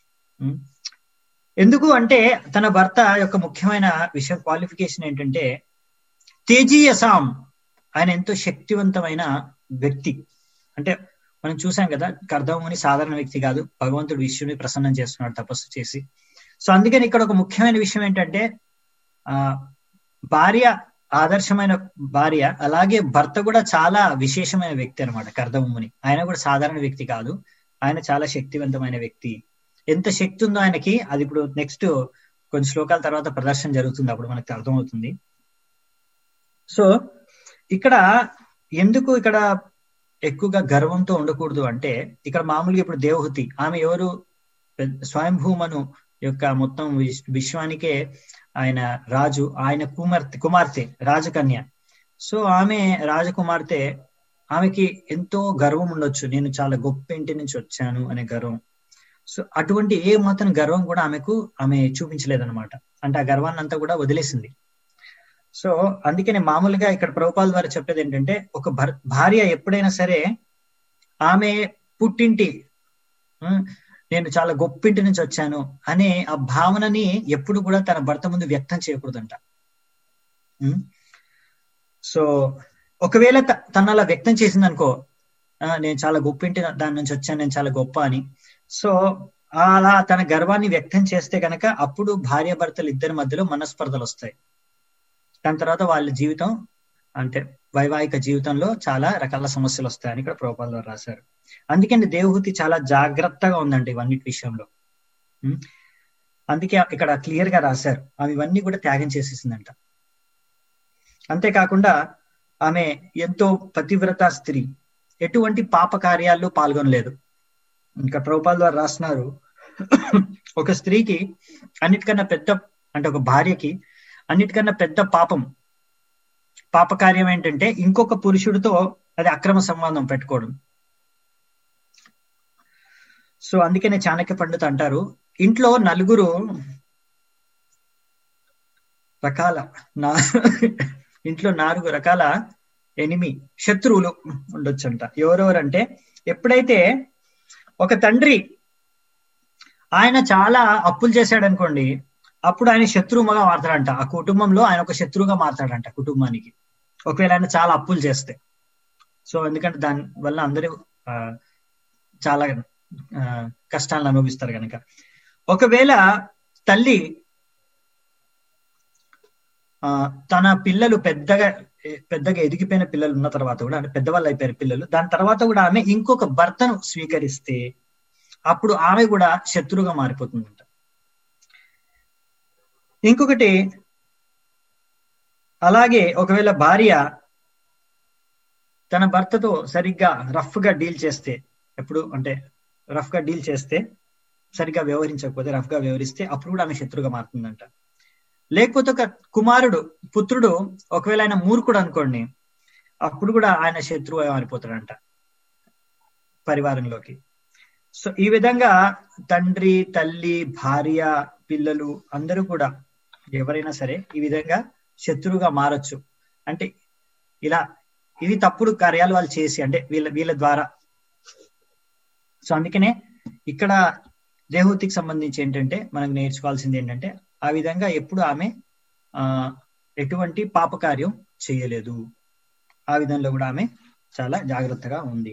A: ఎందుకు అంటే తన భర్త యొక్క ముఖ్యమైన విషయం క్వాలిఫికేషన్ ఏంటంటే తేజీయసాం ఆయన ఎంతో శక్తివంతమైన వ్యక్తి అంటే మనం చూసాం కదా కర్దముని సాధారణ వ్యక్తి కాదు భగవంతుడు విష్ణుని ప్రసన్నం చేస్తున్నాడు తపస్సు చేసి సో అందుకని ఇక్కడ ఒక ముఖ్యమైన విషయం ఏంటంటే ఆ భార్య ఆదర్శమైన భార్య అలాగే భర్త కూడా చాలా విశేషమైన వ్యక్తి అనమాట కర్దముని ఆయన కూడా సాధారణ వ్యక్తి కాదు ఆయన చాలా శక్తివంతమైన వ్యక్తి ఎంత శక్తి ఉందో ఆయనకి అది ఇప్పుడు నెక్స్ట్ కొన్ని శ్లోకాల తర్వాత ప్రదర్శన జరుగుతుంది అప్పుడు మనకు అర్థమవుతుంది సో ఇక్కడ ఎందుకు ఇక్కడ ఎక్కువగా గర్వంతో ఉండకూడదు అంటే ఇక్కడ మామూలుగా ఇప్పుడు దేవహుతి ఆమె ఎవరు స్వయంభూమను యొక్క మొత్తం విశ్వానికే ఆయన రాజు ఆయన కుమార్తె కుమార్తె రాజకన్య సో ఆమె రాజకుమార్తె ఆమెకి ఎంతో గర్వం ఉండొచ్చు నేను చాలా గొప్ప ఇంటి నుంచి వచ్చాను అనే గర్వం సో అటువంటి ఏ మాత్రం గర్వం కూడా ఆమెకు ఆమె చూపించలేదన్నమాట అంటే ఆ గర్వాన్ని అంతా కూడా వదిలేసింది సో అందుకనే మామూలుగా ఇక్కడ ప్రభుపాల ద్వారా చెప్పేది ఏంటంటే ఒక భార్య ఎప్పుడైనా సరే ఆమె పుట్టింటి నేను చాలా గొప్పింటి నుంచి వచ్చాను అనే ఆ భావనని ఎప్పుడు కూడా తన భర్త ముందు వ్యక్తం చేయకూడదంట సో ఒకవేళ తను అలా వ్యక్తం చేసింది అనుకో నేను చాలా గొప్పింటి దాని నుంచి వచ్చాను నేను చాలా గొప్ప అని సో అలా తన గర్వాన్ని వ్యక్తం చేస్తే కనుక అప్పుడు భార్య భర్తలు ఇద్దరి మధ్యలో మనస్పర్ధలు వస్తాయి దాని తర్వాత వాళ్ళ జీవితం అంటే వైవాహిక జీవితంలో చాలా రకాల సమస్యలు వస్తాయని ఇక్కడ ప్రోపాల్లో రాశారు అందుకని దేవహూతి చాలా జాగ్రత్తగా ఉందండి ఇవన్నిటి విషయంలో అందుకే ఇక్కడ క్లియర్ గా రాశారు ఆమె ఇవన్నీ కూడా త్యాగం చేసేసిందంట అంతేకాకుండా ఆమె ఎంతో పతివ్రత స్త్రీ ఎటువంటి పాప కార్యాల్లో పాల్గొనలేదు ఇంకా ప్రభుపాల ద్వారా రాస్తున్నారు ఒక స్త్రీకి అన్నిటికన్నా పెద్ద అంటే ఒక భార్యకి అన్నిటికన్నా పెద్ద పాపం పాప కార్యం ఏంటంటే ఇంకొక పురుషుడితో అది అక్రమ సంబంధం పెట్టుకోవడం సో అందుకనే చాణక్య పండిత్ అంటారు ఇంట్లో నలుగురు రకాల నా ఇంట్లో నాలుగు రకాల ఎనిమి శత్రువులు ఉండొచ్చంట ఎవరెవరంటే ఎప్పుడైతే ఒక తండ్రి ఆయన చాలా అప్పులు చేశాడు అనుకోండి అప్పుడు ఆయన శత్రువుగా మారతాడంట ఆ కుటుంబంలో ఆయన ఒక శత్రువుగా మారతాడంట కుటుంబానికి ఒకవేళ ఆయన చాలా అప్పులు చేస్తే సో ఎందుకంటే దాని వల్ల అందరూ చాలా కష్టాలను అనుభవిస్తారు కనుక ఒకవేళ తల్లి ఆ తన పిల్లలు పెద్దగా పెద్దగా ఎదిగిపోయిన పిల్లలు ఉన్న తర్వాత కూడా అంటే పెద్దవాళ్ళు అయిపోయారు పిల్లలు దాని తర్వాత కూడా ఆమె ఇంకొక భర్తను స్వీకరిస్తే అప్పుడు ఆమె కూడా శత్రువుగా మారిపోతుందంట ఇంకొకటి అలాగే ఒకవేళ భార్య తన భర్తతో సరిగ్గా రఫ్ గా డీల్ చేస్తే ఎప్పుడు అంటే రఫ్ గా డీల్ చేస్తే సరిగ్గా వ్యవహరించకపోతే రఫ్ గా వ్యవహరిస్తే అప్పుడు కూడా ఆమె శత్రుగా మారుతుందంట లేకపోతే ఒక కుమారుడు పుత్రుడు ఒకవేళ ఆయన మూర్ఖుడు అనుకోండి అప్పుడు కూడా ఆయన శత్రువు మారిపోతాడంట పరివారంలోకి సో ఈ విధంగా తండ్రి తల్లి భార్య పిల్లలు అందరూ కూడా ఎవరైనా సరే ఈ విధంగా శత్రువుగా మారచ్చు అంటే ఇలా ఇవి తప్పుడు కార్యాలు వాళ్ళు చేసి అంటే వీళ్ళ వీళ్ళ ద్వారా సో అందుకనే ఇక్కడ దేహూతికి సంబంధించి ఏంటంటే మనకు నేర్చుకోవాల్సింది ఏంటంటే ఆ విధంగా ఎప్పుడు ఆమె ఆ ఎటువంటి పాపకార్యం చేయలేదు ఆ విధంలో కూడా ఆమె చాలా జాగ్రత్తగా ఉంది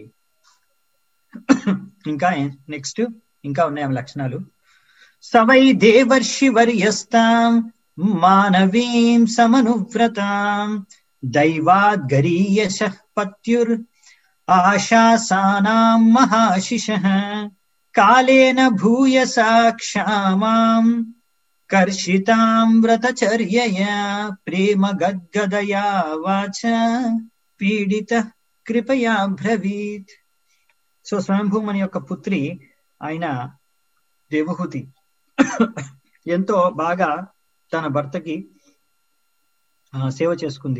A: ఇంకా నెక్స్ట్ ఇంకా ఉన్నాయి ఆమె లక్షణాలు సవై దేవర్షి వర్యస్తాం మానవీం సమనువ్రతాం దైవాద్ గరీయశ పత్యుర్ ఆశాసానాం మహాశిష కాలేన భూయసా క్షామాం కర్షితాం వ్రతచర్యయా ప్రేమ గద్గదయా వాచ పీడిత కృపయా బ్రవీత్ సో స్వయంభూమని యొక్క పుత్రి ఆయన దేవహూతి ఎంతో బాగా తన భర్తకి సేవ చేసుకుంది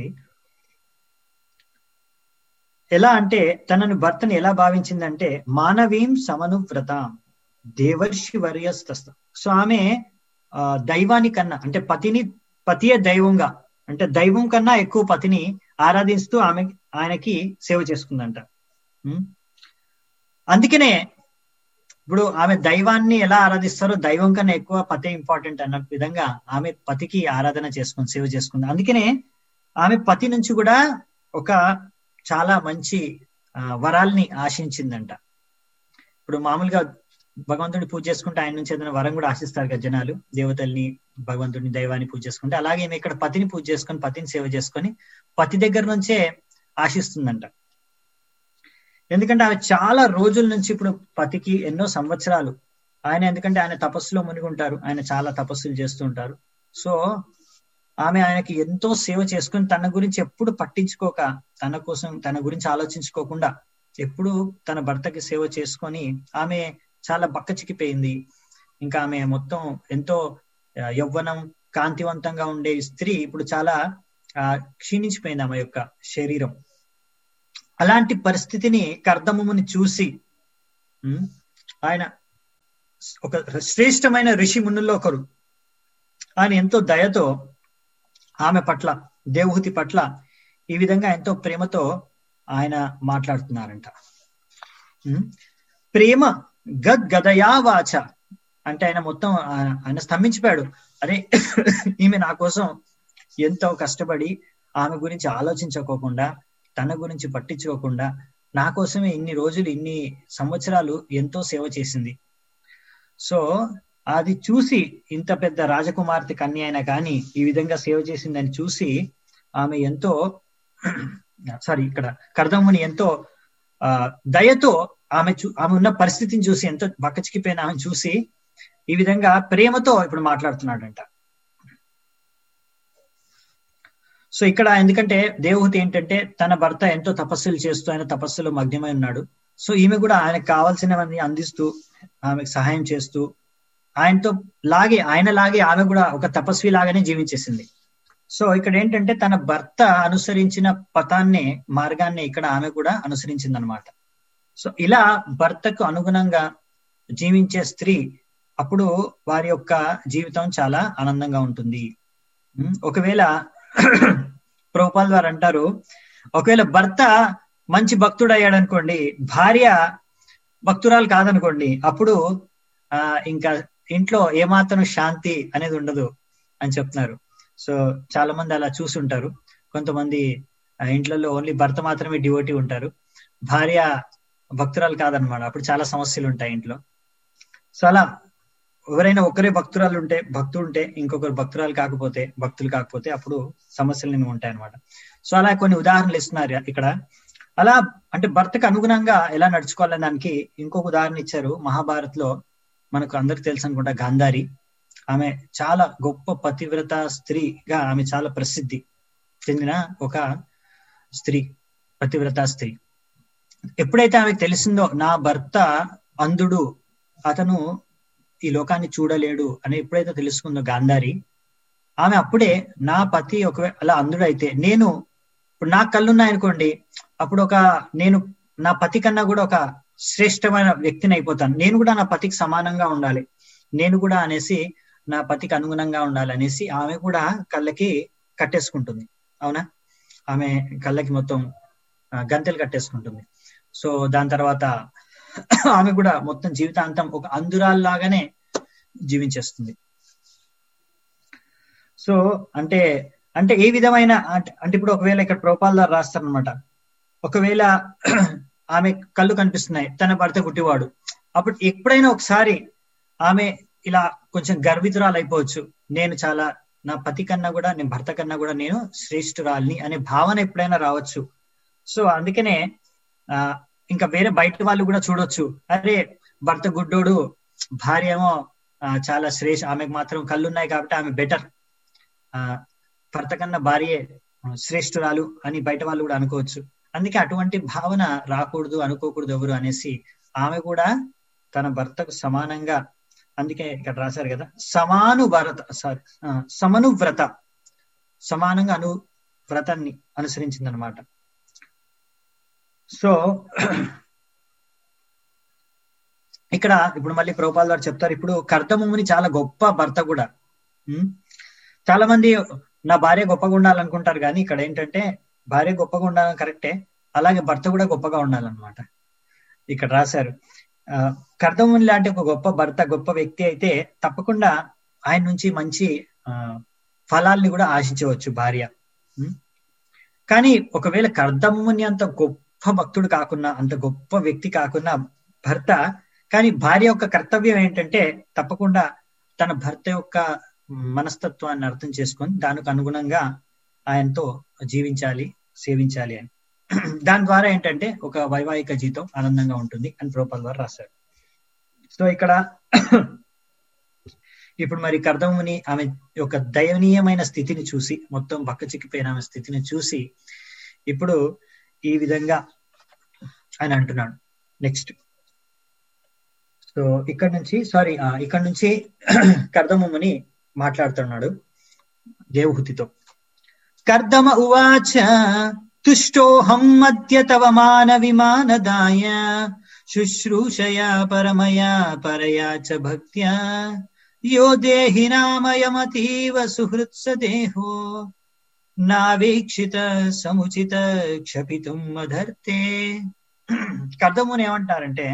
A: ఎలా అంటే తనను భర్తను ఎలా భావించిందంటే మానవీం సమనువ్రత దేవర్షి వర్యస్తస్త సో ఆమె దైవాని కన్నా అంటే పతిని పతియే దైవంగా అంటే దైవం కన్నా ఎక్కువ పతిని ఆరాధిస్తూ ఆమె ఆయనకి సేవ చేసుకుందంట అందుకనే ఇప్పుడు ఆమె దైవాన్ని ఎలా ఆరాధిస్తారో దైవం కన్నా ఎక్కువ పతే ఇంపార్టెంట్ అన్న విధంగా ఆమె పతికి ఆరాధన చేసుకుని సేవ చేసుకుంది అందుకనే ఆమె పతి నుంచి కూడా ఒక చాలా మంచి వరాల్ని ఆశించిందంట ఇప్పుడు మామూలుగా భగవంతుడిని పూజ చేసుకుంటే ఆయన నుంచి ఏదైనా వరం కూడా ఆశిస్తారు కదా జనాలు దేవతల్ని భగవంతుడిని దైవాన్ని పూజ చేసుకుంటే అలాగే ఈమె ఇక్కడ పతిని పూజ చేసుకొని పతిని సేవ చేసుకొని పతి దగ్గర నుంచే ఆశిస్తుందంట ఎందుకంటే ఆమె చాలా రోజుల నుంచి ఇప్పుడు పతికి ఎన్నో సంవత్సరాలు ఆయన ఎందుకంటే ఆయన తపస్సులో మునిగి ఉంటారు ఆయన చాలా తపస్సులు చేస్తూ ఉంటారు సో ఆమె ఆయనకి ఎంతో సేవ చేసుకుని తన గురించి ఎప్పుడు పట్టించుకోక తన కోసం తన గురించి ఆలోచించుకోకుండా ఎప్పుడు తన భర్తకి సేవ చేసుకొని ఆమె చాలా బక్క చిక్కిపోయింది ఇంకా ఆమె మొత్తం ఎంతో యవ్వనం కాంతివంతంగా ఉండే స్త్రీ ఇప్పుడు చాలా క్షీణించిపోయింది ఆమె యొక్క శరీరం అలాంటి పరిస్థితిని కర్దముని చూసి ఆయన ఒక శ్రేష్టమైన ఋషి మునుల్లో ఒకరు ఆయన ఎంతో దయతో ఆమె పట్ల దేవహూతి పట్ల ఈ విధంగా ఎంతో ప్రేమతో ఆయన మాట్లాడుతున్నారంట ప్రేమ గద్ గదయా వాచ అంటే ఆయన మొత్తం ఆయన స్తంభించిపోయాడు అరే ఈమె నా కోసం ఎంతో కష్టపడి ఆమె గురించి ఆలోచించుకోకుండా తన గురించి పట్టించుకోకుండా నా కోసమే ఇన్ని రోజులు ఇన్ని సంవత్సరాలు ఎంతో సేవ చేసింది సో అది చూసి ఇంత పెద్ద రాజకుమార్తె కన్య అయినా కానీ ఈ విధంగా సేవ చేసిందని చూసి ఆమె ఎంతో సారీ ఇక్కడ కర్దముని ఎంతో ఆ దయతో ఆమె చూ ఆమె ఉన్న పరిస్థితిని చూసి ఎంతో బక్కచికిపోయిన ఆమె చూసి ఈ విధంగా ప్రేమతో ఇప్పుడు మాట్లాడుతున్నాడంట సో ఇక్కడ ఎందుకంటే దేవహూతి ఏంటంటే తన భర్త ఎంతో తపస్సులు చేస్తూ ఆయన తపస్సులో మగ్నమై ఉన్నాడు సో ఈమె కూడా ఆయనకు కావాల్సినవన్నీ అందిస్తూ ఆమెకు సహాయం చేస్తూ ఆయనతో లాగే ఆయన లాగే ఆమె కూడా ఒక తపస్వి లాగానే జీవించేసింది సో ఇక్కడ ఏంటంటే తన భర్త అనుసరించిన పథాన్నే మార్గాన్ని ఇక్కడ ఆమె కూడా అనుసరించింది అనమాట సో ఇలా భర్తకు అనుగుణంగా జీవించే స్త్రీ అప్పుడు వారి యొక్క జీవితం చాలా ఆనందంగా ఉంటుంది ఒకవేళ ప్రభుపాల్ వారు అంటారు ఒకవేళ భర్త మంచి భక్తుడు అయ్యాడు అనుకోండి భార్య భక్తురాలు కాదనుకోండి అప్పుడు ఆ ఇంకా ఇంట్లో ఏమాత్రం శాంతి అనేది ఉండదు అని చెప్తున్నారు సో చాలా మంది అలా చూసుంటారు కొంతమంది ఇంట్లలో ఓన్లీ భర్త మాత్రమే డివోటీ ఉంటారు భార్య భక్తురాలు కాదనమాట అప్పుడు చాలా సమస్యలు ఉంటాయి ఇంట్లో సో అలా ఎవరైనా ఒకరే భక్తురాలు ఉంటే భక్తుడు ఉంటే ఇంకొకరు భక్తురాలు కాకపోతే భక్తులు కాకపోతే అప్పుడు సమస్యలు ఉంటాయి అనమాట సో అలా కొన్ని ఉదాహరణలు ఇస్తున్నారు ఇక్కడ అలా అంటే భర్తకు అనుగుణంగా ఎలా నడుచుకోవాలని దానికి ఇంకొక ఉదాహరణ ఇచ్చారు మహాభారత్ లో మనకు అందరికి తెలుసు అనుకుంటా గాంధారి ఆమె చాలా గొప్ప పతివ్రత స్త్రీగా ఆమె చాలా ప్రసిద్ధి చెందిన ఒక స్త్రీ పతివ్రత స్త్రీ ఎప్పుడైతే ఆమెకు తెలిసిందో నా భర్త అంధుడు అతను ఈ లోకాన్ని చూడలేడు అని ఎప్పుడైతే తెలుసుకుందో గాంధారి ఆమె అప్పుడే నా పతి ఒకవేళ అలా అంధుడైతే నేను ఇప్పుడు నా కళ్ళున్నాయనుకోండి అప్పుడు ఒక నేను నా పతి కన్నా కూడా ఒక శ్రేష్టమైన వ్యక్తిని అయిపోతాను నేను కూడా నా పతికి సమానంగా ఉండాలి నేను కూడా అనేసి నా పతికి అనుగుణంగా ఉండాలి అనేసి ఆమె కూడా కళ్ళకి కట్టేసుకుంటుంది అవునా ఆమె కళ్ళకి మొత్తం గంతెలు కట్టేసుకుంటుంది సో దాని తర్వాత ఆమె కూడా మొత్తం జీవితాంతం ఒక అందురాల్లాగానే జీవించేస్తుంది సో అంటే అంటే ఏ విధమైన అంటే ఇప్పుడు ఒకవేళ ఇక్కడ ప్రోపాల్దార్ రాస్తారనమాట ఒకవేళ ఆమె కళ్ళు కనిపిస్తున్నాయి తన భర్త గుట్టివాడు అప్పుడు ఎప్పుడైనా ఒకసారి ఆమె ఇలా కొంచెం గర్వితురాలు అయిపోవచ్చు నేను చాలా నా పతి కన్నా కూడా నేను భర్త కన్నా కూడా నేను శ్రేష్ఠురాల్ని అనే భావన ఎప్పుడైనా రావచ్చు సో అందుకనే ఆ ఇంకా వేరే బయట వాళ్ళు కూడా చూడొచ్చు అరే భర్త గుడ్డోడు భార్య ఏమో ఆ, చాలా శ్రేష్ ఆమెకు మాత్రం కళ్ళు ఉన్నాయి కాబట్టి ఆమె బెటర్ ఆ భర్త కన్నా భార్యే ఆ, శ్రేష్ఠురాలు అని బయట వాళ్ళు కూడా అనుకోవచ్చు అందుకే అటువంటి భావన రాకూడదు అనుకోకూడదు ఎవరు అనేసి ఆమె కూడా తన భర్తకు సమానంగా అందుకే ఇక్కడ రాశారు కదా సమాను భరత సారీ సమనువ్రత సమానంగా అను వ్రతాన్ని అనుసరించింది అనమాట సో ఇక్కడ ఇప్పుడు మళ్ళీ ప్రోపాల్ గారు చెప్తారు ఇప్పుడు కర్దముని చాలా గొప్ప భర్త కూడా ఉమ్, చాలా మంది నా భార్య గొప్పగా ఉండాలనుకుంటారు కానీ ఇక్కడ ఏంటంటే భార్య గొప్పగా ఉండాలని కరెక్టే అలాగే భర్త కూడా గొప్పగా ఉండాలన్నమాట ఇక్కడ రాశారు ఆ, కర్దముని లాంటి ఒక గొప్ప భర్త గొప్ప వ్యక్తి అయితే తప్పకుండా ఆయన నుంచి మంచి ఆ, ఫలాల్ని కూడా ఆశించవచ్చు భార్య ఉమ్. కానీ ఒకవేళ కర్దముని అంత గొప్ప భక్తుడు కాకున్నా అంత గొప్ప వ్యక్తి కాకున్నా భర్త కానీ భార్య యొక్క కర్తవ్యం ఏంటంటే తప్పకుండా తన భర్త యొక్క మనస్తత్వాన్ని అర్థం చేసుకొని దానికి అనుగుణంగా ఆయనతో జీవించాలి సేవించాలి అని దాని ద్వారా ఏంటంటే ఒక వైవాహిక జీవితం ఆనందంగా ఉంటుంది అని ప్రోపల్ వారు రాశారు సో ఇక్కడ ఇప్పుడు మరి కర్దముని ఆమె యొక్క దయనీయమైన స్థితిని చూసి మొత్తం బక్క చిక్కిపోయిన ఆమె స్థితిని చూసి ఇప్పుడు ఈ విధంగా ఆయన అంటున్నాడు నెక్స్ట్ సో ఇక్కడ నుంచి సారీ ఇక్కడ నుంచి కర్దముని మాట్లాడుతున్నాడు దేవహుతితో కర్దమ ఉవాచ తుష్టోహం మధ్య తవ మాన విమానదాయ శుశ్రూషయా పరమయా పరయా చ భక్త్యా యో దేహి నామయమతీవ సుహృత్స దేహో నావీక్షిత సముచిత క్షపితుం అధర్తే కర్దముని ఏమంటారంటే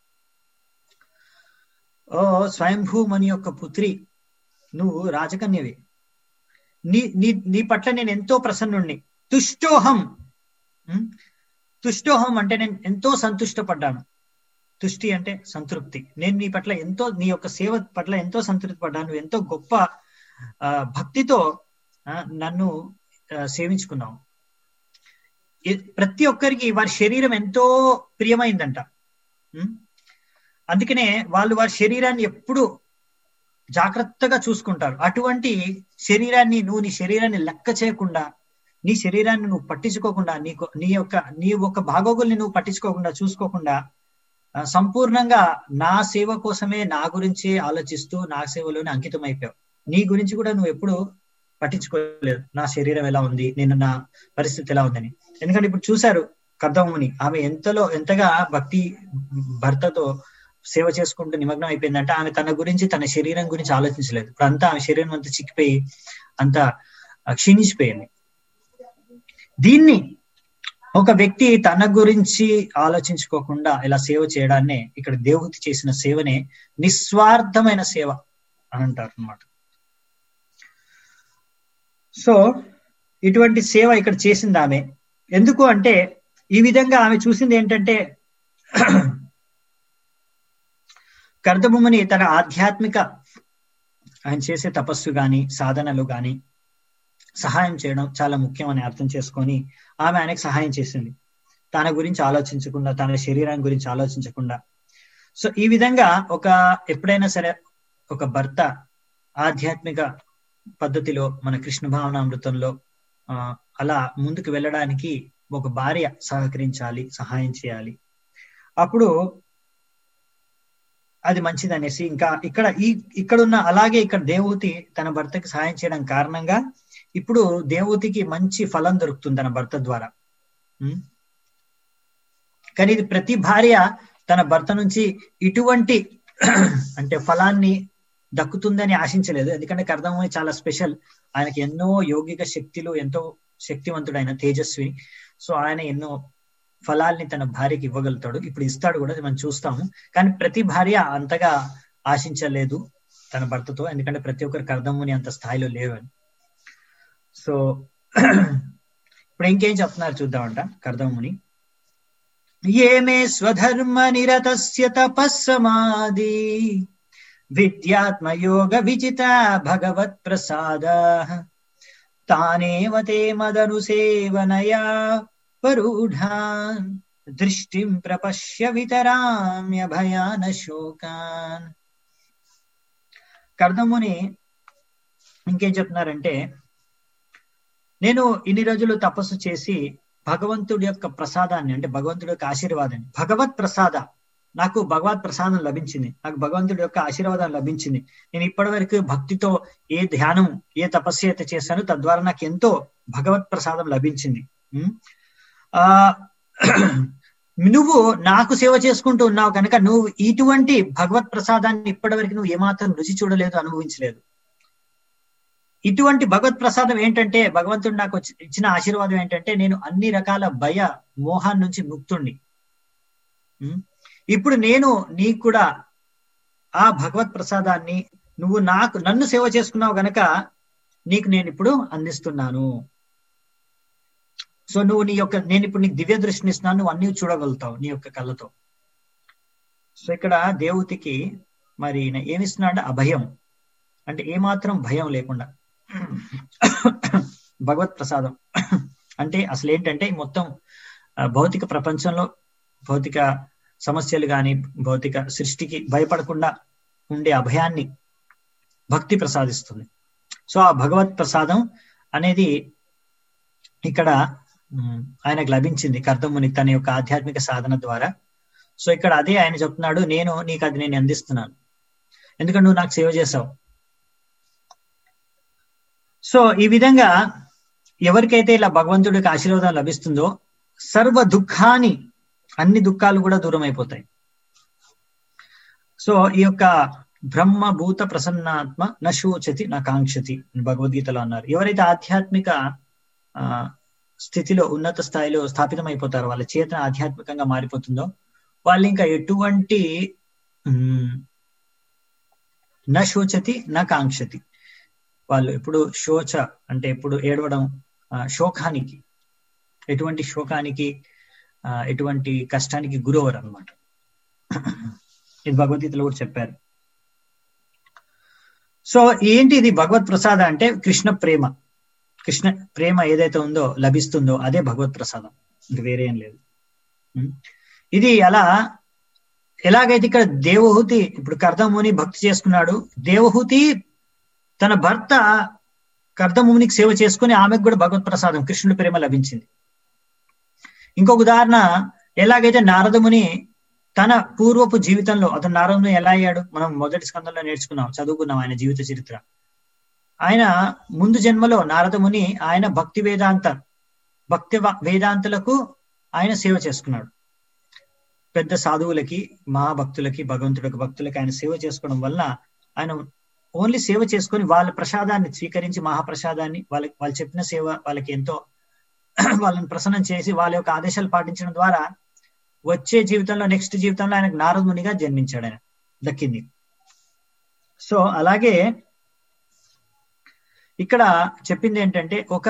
A: ఓ స్వయంభూమని యొక్క పుత్రి నువ్వు రాజకన్యవి నీ నీ నీ పట్ల నేను ఎంతో ప్రసన్నుణ్ణి తుష్టోహం ఉమ్, తుష్టోహం అంటే నేను ఎంతో సంతుష్టపడ్డాను తుష్టి అంటే సంతృప్తి నేను నీ పట్ల ఎంతో నీ యొక్క సేవ పట్ల ఎంతో సంతృప్తి పడ్డాను నువ్వు ఎంతో గొప్ప ఆ, భక్తితో ఆ, నన్ను ఆ, సేవించుకున్నావు ఈ- ప్రతి ఒక్కరికి వారి శరీరం ఎంతో ప్రియమైందంట ఉమ్, అందుకనే వాళ్ళు వారి శరీరాన్ని ఎప్పుడు జాగ్రత్తగా చూసుకుంటారు అటువంటి శరీరాన్ని నువ్వు నీ శరీరాన్ని లెక్క చేయకుండా నీ శరీరాన్ని నువ్వు పట్టించుకోకుండా నీకు నీ యొక్క నీ ఒక భాగోగుల్ని నువ్వు పట్టించుకోకుండా చూసుకోకుండా ఆ, సంపూర్ణంగా నా సేవ కోసమే నా గురించి ఆలోచిస్తూ నా సేవలోనే అంకితం అయిపోయావు నీ గురించి కూడా నువ్వు ఎప్పుడు పట్టించుకోలేదు నా శరీరం ఎలా ఉంది నేను నా పరిస్థితి ఎలా ఉందని ఎందుకంటే ఇప్పుడు చూశారు కర్దముని ఆమె ఎంతలో ఎంతగా భక్తి భర్తతో సేవ చేసుకుంటూ నిమగ్నం అయిపోయిందంటే ఆమె తన గురించి తన శరీరం గురించి ఆలోచించలేదు ఇప్పుడు అంతా ఆమె శరీరం అంతా చిక్కిపోయి అంతా ఆ, క్షీణించిపోయింది దీన్ని ఒక వ్యక్తి తన గురించి ఆలోచించుకోకుండా ఇలా సేవ చేయడాన్నే ఇక్కడ దేవహుతి చేసిన సేవనే నిస్వార్థమైన సేవ అని అంటారు అనమాట సో ఇటువంటి సేవ ఇక్కడ చేసింది ఆమె ఎందుకు అంటే ఈ విధంగా ఆమె చూసింది ఏంటంటే కర్దభూమిని తన ఆధ్యాత్మిక ఆయన చేసే తపస్సు గాని సాధనలు గాని సహాయం చేయడం చాలా ముఖ్యమని అర్థం చేసుకొని ఆమె ఆయనకు సహాయం చేసింది తన గురించి ఆలోచించకుండా తన శరీరం గురించి ఆలోచించకుండా సో ఈ విధంగా ఒక ఎప్పుడైనా సరే ఒక భర్త ఆధ్యాత్మిక పద్ధతిలో మన కృష్ణ భావనామృతంలో ఆ, అలా ముందుకు వెళ్ళడానికి ఒక భార్య సహకరించాలి సహాయం చేయాలి అప్పుడు అది మంచిది అనేసి ఇంకా ఇక్కడ ఈ ఇక్కడున్న అలాగే ఇక్కడ దేవూతి తన భర్తకి సహాయం చేయడం కారణంగా ఇప్పుడు దేవూతికి మంచి ఫలం దొరుకుతుంది తన భర్త ద్వారా ఉం? కానీ ఇది ప్రతి భార్య తన భర్త నుంచి ఇటువంటి అంటే ఫలాన్ని దక్కుతుందని ఆశించలేదు ఎందుకంటే కర్దమని చాలా స్పెషల్ ఆయనకి ఎన్నో యౌగిక శక్తులు ఎంతో శక్తివంతుడు ఆయన తేజస్వి సో ఆయన ఎన్నో ఫలాల్ని తన భార్యకి ఇవ్వగలుగుతాడు ఇప్పుడు ఇస్తాడు కూడా అది మనం చూస్తాము కానీ ప్రతి భార్య అంతగా ఆశించలేదు తన భర్తతో ఎందుకంటే ప్రతి ఒక్కరికి అర్థముని అంత స్థాయిలో లేవు అని సో ఇప్పుడు ఇంకేం చెప్తున్నారు చూద్దామంట కర్దముని ఏమే స్వధర్మ నిరతస్య తపస్సమాది విద్యాత్మయోగ విజిత భగవత్ ప్రసాద తానేవ తే మదనుసేవనయా పరూఢాన్ దృష్టిం ప్రపశ్య వితరామ్య భయాన శోకాన్ కర్దముని ఇంకేం చెప్తున్నారంటే నేను ఇన్ని రోజులు తపస్సు చేసి భగవంతుడి యొక్క ప్రసాదాన్ని అంటే భగవంతుడి యొక్క ఆశీర్వాదాన్ని భగవత్ ప్రసాద నాకు భగవత్ ప్రసాదం లభించింది నాకు భగవంతుడి యొక్క ఆశీర్వాదం లభించింది నేను ఇప్పటి వరకు భక్తితో ఏ ధ్యానం ఏ తపస్సు అయితే చేశానో తద్వారా నాకు ఎంతో భగవత్ ప్రసాదం లభించింది ఉం? ఆ నువ్వు నాకు సేవ చేసుకుంటూ ఉన్నావు కనుక నువ్వు ఇటువంటి భగవత్ ప్రసాదాన్ని ఇప్పటి వరకు నువ్వు ఏమాత్రం రుచి చూడలేదు అనుభవించలేదు ఇటువంటి భగవత్ ప్రసాదం ఏంటంటే భగవంతుడు నాకు వచ్చి- ఇచ్చిన ఆశీర్వాదం ఏంటంటే నేను అన్ని రకాల భయ మోహాన్ నుంచి ముక్తుణ్ణి ఉం? ఇప్పుడు నేను నీకు కూడా ఆ భగవత్ ప్రసాదాన్ని నువ్వు నాకు నన్ను సేవ చేసుకున్నావు గనక నీకు నేను ఇప్పుడు అందిస్తున్నాను సో నువ్వు నీ యొక్క నేను ఇప్పుడు నీకు దివ్య దృష్టిని ఇస్తున్నాను నువ్వు అన్ని చూడగలుగుతావు నీ యొక్క కళ్ళతో సో ఇక్కడ దేవతికి మరి ఈయన ఏమిస్తున్నాడు అభయం అంటే ఏమాత్రం భయం లేకుండా భగవత్ ప్రసాదం అంటే అసలు ఏంటంటే ఈ మొత్తం ఆ, భౌతిక ప్రపంచంలో భౌతిక సమస్యలు గాని భౌతిక సృష్టికి భయపడకుండా ఉండే అభయాన్ని భక్తి ప్రసాదిస్తుంది సో ఆ భగవత్ ప్రసాదం అనేది ఇక్కడ ఉమ్, ఆయనకు లభించింది కర్దముని తన యొక్క ఆధ్యాత్మిక సాధన ద్వారా సో ఇక్కడ అదే ఆయన చెప్తున్నాడు నేను నీకు అది నేను అందిస్తున్నాను ఎందుకంటే నువ్వు నాకు సేవ చేసావు సో ఈ విధంగా ఎవరికైతే ఇలా భగవంతుడికి ఆశీర్వాదం లభిస్తుందో సర్వ దుఃఖాన్ని అన్ని దుఃఖాలు కూడా దూరం అయిపోతాయి సో ఈ యొక్క బ్రహ్మ భూత ప్రసన్నాత్మ నశోచతి నా కాంక్షతి అని భగవద్గీతలో అన్నారు ఎవరైతే ఆధ్యాత్మిక ఆ స్థితిలో ఉన్నత స్థాయిలో స్థాపితమైపోతారో వాళ్ళ చేతన ఆధ్యాత్మికంగా మారిపోతుందో వాళ్ళు ఇంకా ఎటువంటి ఉమ్, న శోచతి నా కాంక్షతి వాళ్ళు ఎప్పుడు శోచ అంటే ఎప్పుడు ఏడవడం ఆ, శోకానికి ఎటువంటి శోకానికి ఆ, ఎటువంటి కష్టానికి గురవరు అనమాట ఇది భగవద్గీతలో కూడా చెప్పారు సో ఏంటి ఇది భగవత్ ప్రసాద అంటే కృష్ణ ప్రేమ కృష్ణ ప్రేమ ఏదైతే ఉందో లభిస్తుందో అదే భగవత్ ప్రసాదం ఇంక వేరే ఏం లేదు ఉం? ఇది అలా ఎలాగైతే ఇక్కడ దేవహూతి ఇప్పుడు కర్దముని భక్తి చేసుకున్నాడు దేవహూతి తన భర్త కర్దమునికి సేవ చేసుకుని ఆమెకు కూడా భగవత్ ప్రసాదం కృష్ణుడి ప్రేమ లభించింది ఇంకొక ఉదాహరణ ఎలాగైతే నారదముని తన పూర్వపు జీవితంలో అతను నారదముని ఎలా అయ్యాడు మనం మొదటి స్కందంలో నేర్చుకున్నాం చదువుకున్నాం ఆయన జీవిత చరిత్ర ఆయన ముందు జన్మలో నారదముని ఆయన భక్తి వేదాంత భక్తి వ- వేదాంతులకు ఆయన సేవ చేసుకున్నాడు పెద్ద సాధువులకి మహాభక్తులకి భగవంతుడికి భక్తులకి ఆయన సేవ చేసుకోవడం వల్ల ఆయన ఓన్లీ సేవ చేసుకొని వాళ్ళ ప్రసాదాన్ని స్వీకరించి మహాప్రసాదాన్ని వాళ్ళకి వాళ్ళు చెప్పిన సేవ వాళ్ళకి ఎంతో వాళ్ళని ప్రసన్నం చేసి వాళ్ళ యొక్క ఆదేశాలు పాటించడం ద్వారా వచ్చే జీవితంలో నెక్స్ట్ జీవితంలో ఆయనకు నారదునిగా జన్మించాడు ఆయన దక్కింది సో అలాగే ఇక్కడ చెప్పింది ఏంటంటే ఒక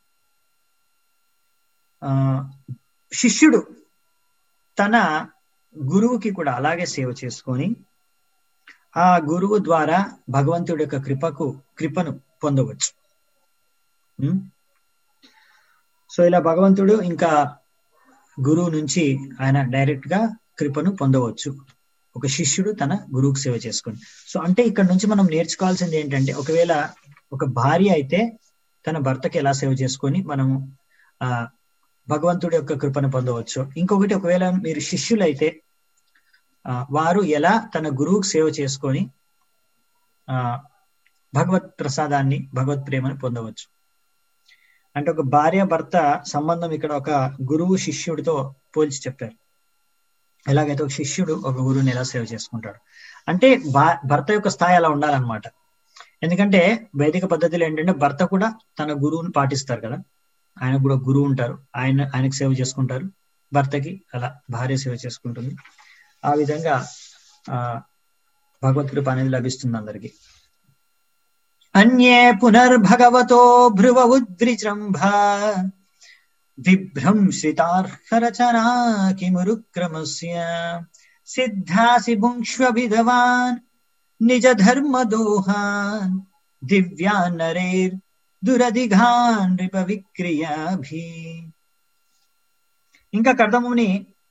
A: ఆ శిష్యుడు తన గురువుకి కూడా అలాగే సేవ చేసుకొని ఆ గురువు ద్వారా భగవంతుడి యొక్క కృపకు కృపను పొందవచ్చు ఉం? సో ఇలా భగవంతుడు ఇంకా గురువు నుంచి ఆయన డైరెక్ట్ గా కృపను పొందవచ్చు ఒక శిష్యుడు తన గురువుకు సేవ చేసుకొని సో అంటే ఇక్కడ నుంచి మనం నేర్చుకోవాల్సింది ఏంటంటే ఒకవేళ ఒక భార్య అయితే తన భర్తకి ఎలా సేవ చేసుకొని మనము ఆ భగవంతుడి యొక్క కృపను పొందవచ్చు ఇంకొకటి ఒకవేళ మీరు శిష్యులైతే ఆ, వారు ఎలా తన గురువుకు సేవ చేసుకొని ఆ భగవత్ ప్రసాదాన్ని భగవత్ ప్రేమను పొందవచ్చు అంటే ఒక భార్య భర్త సంబంధం ఇక్కడ ఒక గురువు శిష్యుడితో పోల్చి చెప్పారు ఎలాగైతే ఒక శిష్యుడు ఒక గురువుని ఎలా సేవ చేసుకుంటాడు అంటే భా- భర్త యొక్క స్థాయి అలా ఉండాలన్నమాట ఎందుకంటే వైదిక పద్ధతిలో ఏంటంటే భర్త కూడా తన గురువుని పాటిస్తారు కదా ఆయన కూడా గురువు ఉంటారు ఆయన ఆయనకు సేవ చేసుకుంటారు భర్తకి అలా భార్య సేవ చేసుకుంటుంది ఆ విధంగా ఆ భగవత్ కృప అనేది లభిస్తుంది అందరికి అన్యే పునర్భగవతో భ్రువ ఉద్విజృంభ విభ్రంశ్రితార్హరచనా కిమురుక్రమస్య సిద్ధాసి భుంక్ష్వభిధవాన్ నిజ ధర్మ దోహాన్ దివ్యాన్ నరేర్ దురధిఘాన్ నృప విక్రియాభి ఇంకా కర్దముని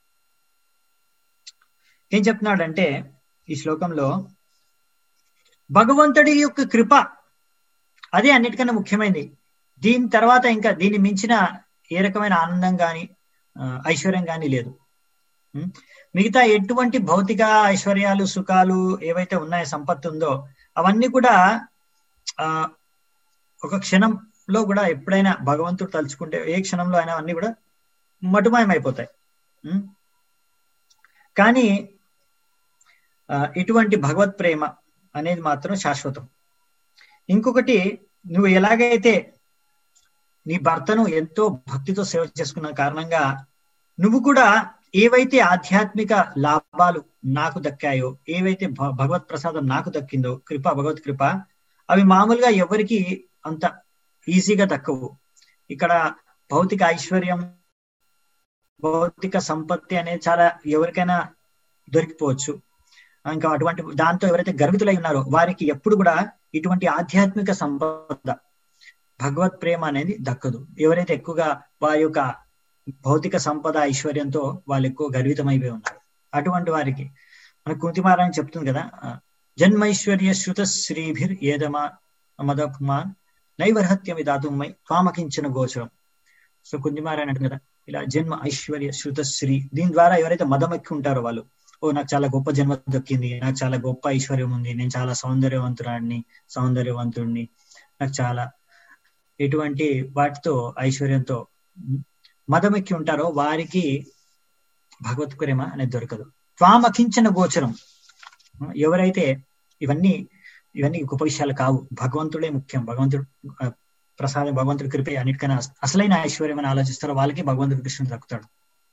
A: ఏం చెప్తున్నాడంటే ఈ శ్లోకంలో భగవంతుడి యొక్క కృప అదే అన్నిటికన్నా ముఖ్యమైనది దీని తర్వాత ఇంకా దీన్ని మించిన ఏ రకమైన ఆనందం కానీ ఐశ్వర్యం కానీ లేదు ఉం? మిగతా ఎటువంటి భౌతిక ఐశ్వర్యాలు సుఖాలు ఏవైతే ఉన్నాయో సంపత్తి ఉందో అవన్నీ కూడా ఆ ఒక క్షణంలో కూడా ఎప్పుడైనా భగవంతుడు తలుచుకుంటే ఏ క్షణంలో అయినా అన్ని కూడా మటుమాయం అయిపోతాయి ఉం? కానీ ఆ, ఇటువంటి భగవత్ ప్రేమ అనేది మాత్రం శాశ్వతం ఇంకొకటి నువ్వు ఎలాగైతే నీ భర్తను ఎంతో భక్తితో సేవ చేసుకున్న కారణంగా నువ్వు కూడా ఏవైతే ఆధ్యాత్మిక లాభాలు నాకు దక్కాయో ఏవైతే భ- భగవత్ ప్రసాదం నాకు దక్కిందో కృప భగవత్ కృప అవి మామూలుగా ఎవరికి అంత ఈజీగా దక్కవు ఇక్కడ భౌతిక ఐశ్వర్యం భౌతిక సంపత్తి అనేది చాలా ఎవరికైనా దొరికిపోవచ్చు ఇంకా అటువంటి దాంతో ఎవరైతే గర్వితులై ఉన్నారో వారికి ఎప్పుడు కూడా ఇటువంటి ఆధ్యాత్మిక సంపద భగవత్ ప్రేమ అనేది దక్కదు ఎవరైతే ఎక్కువగా వారి యొక్క భౌతిక సంపద ఐశ్వర్యంతో వాళ్ళు ఎక్కువ గర్వితమైపోయి ఉన్నారు అటువంటి వారికి మన కుంతిమారాయణ చెప్తుంది కదా ఆ, జన్మైశ్వర్య శృత శ్రీభిర్ ఏదమా మదకుమార్ నైవర్హత్యమి దాతుమ్మై త్వామకించిన గోచరం సో కుంతిమారాయణ అంటుంది కదా ఇలా జన్మ ఐశ్వర్య శృత శ్రీ దీని ద్వారా ఎవరైతే మదమెక్కి ఉంటారో వాళ్ళు ఓ నాకు చాలా గొప్ప జన్మ దక్కింది నాకు చాలా గొప్ప ఐశ్వర్యం ఉంది నేను చాలా సౌందర్యవంతురాడిని సౌందర్యవంతుడిని నాకు చాలా ఎటువంటి వాటితో ఐశ్వర్యంతో ఉమ్, మదమెక్కి ఉంటారో వారికి భగవత్ ప్రేమ అనేది దొరకదు త్వామకించిన గోచరం ఉమ్, ఎవరైతే ఇవన్నీ ఇవన్నీ గొప్ప విషయాలు కావు భగవంతుడే ముఖ్యం భగవంతుడు ఆ, ప్రసాదం భగవంతుడి కృపే అన్నిటికన్నా అస- అసలైన ఐశ్వర్యం అని ఆలోచిస్తారో వాళ్ళకి భగవంతుడు కృష్ణుడు దక్కుతాడు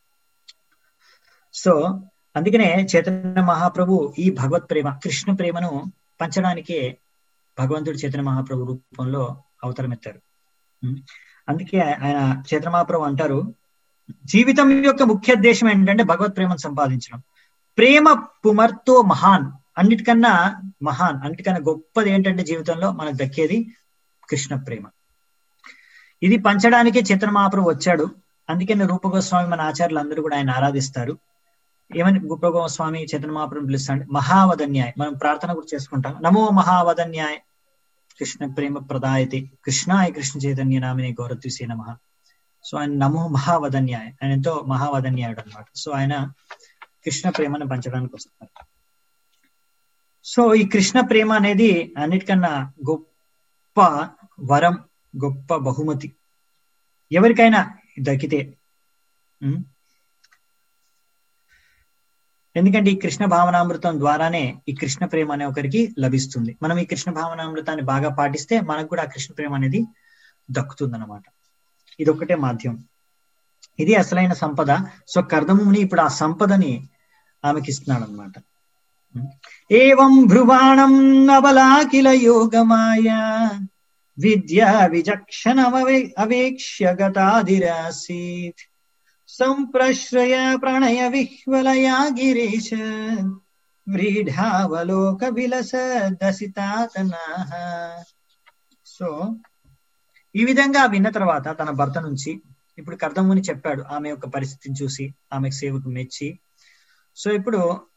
A: సో అందుకనే చైతన్య మహాప్రభు ఈ భగవత్ ప్రేమ కృష్ణ ప్రేమను పంచడానికే భగవంతుడు చైతన్య మహాప్రభు రూపంలో అవతారం ఎత్తారు ఉం. అందుకే ఆయన చైతన్య మహాప్రభు అంటారు జీవితం యొక్క ముఖ్య ఉద్దేశం ఏంటంటే భగవత్ ప్రేమను సంపాదించడం ప్రేమ పుమర్తో మహాన్ అన్నిటికన్నా మహాన్ అన్నిటికన్నా గొప్పది ఏంటంటే జీవితంలో మనకు దక్కేది కృష్ణ ప్రేమ ఇది పంచడానికే చైతన్య మహాప్రభు వచ్చాడు అందుకని రూప గోస్వామి మన ఆచార్యులు అందరూ కూడా ఆయన ఆరాధిస్తారు ఏమని రూప గోస్వామి చైతన్య మహాప్రభు పిలుస్తాడు మహావదన్యాయ్ మనం ప్రార్థన కూడా చేసుకుంటాం నమో మహావదన్యాయ్ కృష్ణ ప్రేమ ప్రదాయతి కృష్ణాయ కృష్ణ చైతన్య నామిని గౌరత్విసే నమ సో ఆయన నమో మహావదన్యాయ్ ఆయన ఎంతో మహావదన్యాయుడు అనమాట సో ఆయన కృష్ణ ప్రేమను పంచడానికి వస్తున్నారు సో ఈ కృష్ణ ప్రేమ అనేది అన్నిటికన్నా గొప్ప వరం గొప్ప బహుమతి ఎవరికైనా దక్కితే ఉం? ఎందుకంటే ఈ కృష్ణ భావనామృతం ద్వారానే ఈ కృష్ణ ప్రేమ అనే ఒకరికి లభిస్తుంది మనం ఈ కృష్ణ భావనామృతాన్ని బాగా పాటిస్తే మనకు కూడా ఆ కృష్ణ ప్రేమ అనేది దక్కుతుంది అనమాట ఇది ఒకటే మాధ్యం ఇది అసలైన సంపద సో కర్దముని ఇప్పుడు ఆ సంపదని ఆమెకి ఇస్తున్నాడు అనమాట ఏం భ్రువాణం అబలాకిల యోగమాయ విద్యా విచక్షణమవే అవేక్ష్య గతాదిరాసీత్ సంప్రశ్రయ ప్రణయ విహ్వలయా గిరీశ వ్రీఢావలోక విలస దశితాతనాహ సో ఈ విధంగా విన్న తర్వాత తన భర్త నుంచి ఇప్పుడు కర్దముని చెప్పాడు ఆమె యొక్క పరిస్థితిని చూసి ఆమె సేవకు మెచ్చి సో ఇప్పుడు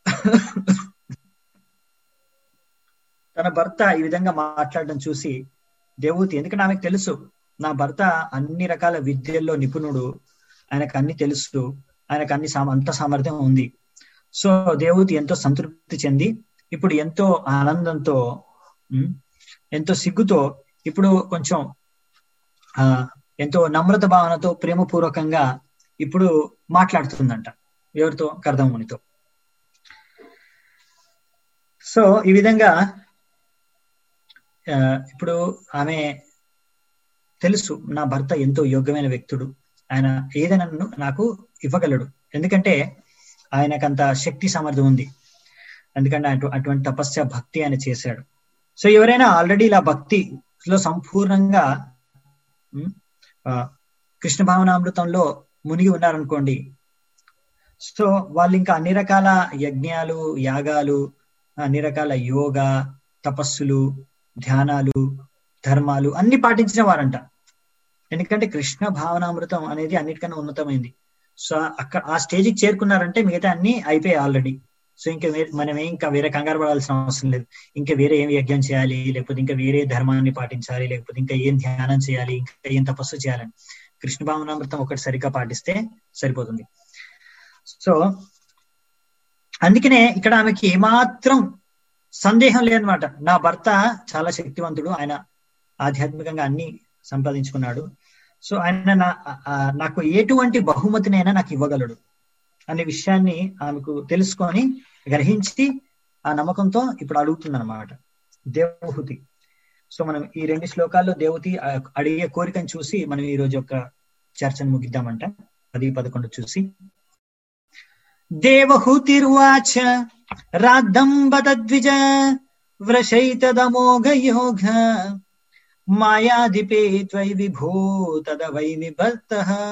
A: తన భర్త ఈ విధంగా మాట్లాడడం చూసి దేవూతి ఎందుకంటే ఆమెకు తెలుసు నా భర్త అన్ని రకాల విద్యల్లో నిపుణుడు ఆయనకు అన్ని తెలుసు ఆయనకు అన్ని సామ అంత సామర్థ్యం ఉంది సో దేవూతి ఎంతో సంతృప్తి చెంది ఇప్పుడు ఎంతో ఆనందంతో ఉమ్, ఎంతో సిగ్గుతో ఇప్పుడు కొంచెం ఆ ఎంతో నమ్రత భావనతో ప్రేమపూర్వకంగా ఇప్పుడు మాట్లాడుతుందంట ఎవరితో కర్దమునితో సో ఈ విధంగా ఆ, ఇప్పుడు ఆమె తెలుసు నా భర్త ఎంతో యోగ్యమైన వ్యక్తుడు ఆయన ఏదైనా నన్ను నాకు ఇవ్వగలడు ఎందుకంటే ఆయనకంత శక్తి సామర్థ్యం ఉంది ఎందుకంటే అటు అటువంటి తపస్య భక్తి ఆయన చేశాడు సో ఎవరైనా ఆల్రెడీ ఇలా భక్తిలో సంపూర్ణంగా ఉమ్, ఆ, కృష్ణ భావనామృతంలో మునిగి ఉన్నారనుకోండి సో వాళ్ళు ఇంకా అన్ని రకాల యజ్ఞాలు యాగాలు అన్ని రకాల యోగా తపస్సులు ధ్యానాలు ధర్మాలు అన్ని పాటించిన వారంట ఎందుకంటే కృష్ణ భావనామృతం అనేది అన్నిటికన్నా ఉన్నతమైంది సో అక్కడ ఆ స్టేజ్కి చేరుకున్నారంటే మిగతా అన్ని అయిపోయాయి ఆల్రెడీ సో ఇంకా మనం ఇంకా వేరే కంగారు పడాల్సిన అవసరం లేదు ఇంకా వేరే ఏం యజ్ఞం చేయాలి లేకపోతే ఇంకా వేరే ధర్మాన్ని పాటించాలి లేకపోతే ఇంకా ఏం ధ్యానం చేయాలి ఇంకా ఏం తపస్సు చేయాలని కృష్ణ భావనామృతం ఒకటి సరిగ్గా పాటిస్తే సరిపోతుంది సో అందుకనే ఇక్కడ ఆమెకి ఏమాత్రం సందేహం లేదనమాట నా భర్త చాలా శక్తివంతుడు ఆయన ఆధ్యాత్మికంగా అన్ని సంపాదించుకున్నాడు సో ఆయన నా నాకు ఎటువంటి బహుమతినైనా నాకు ఇవ్వగలడు అనే విషయాన్ని ఆమెకు తెలుసుకొని గ్రహించి ఆ నమ్మకంతో ఇప్పుడు అడుగుతుంది అనమాట దేవహుతి సో మనం ఈ రెండు శ్లోకాల్లో దేవతి అడిగే కోరికను చూసి మనం ఈ రోజు యొక్క చర్చను ముగిద్దామంట పది పదకొండు చూసి దేవహుతిర్వాచ రాద్దంబద్విజ వ్రశైతదమోఘ యోగ మాయాధిపే త్వయి విభో తదవై నిబద్ధ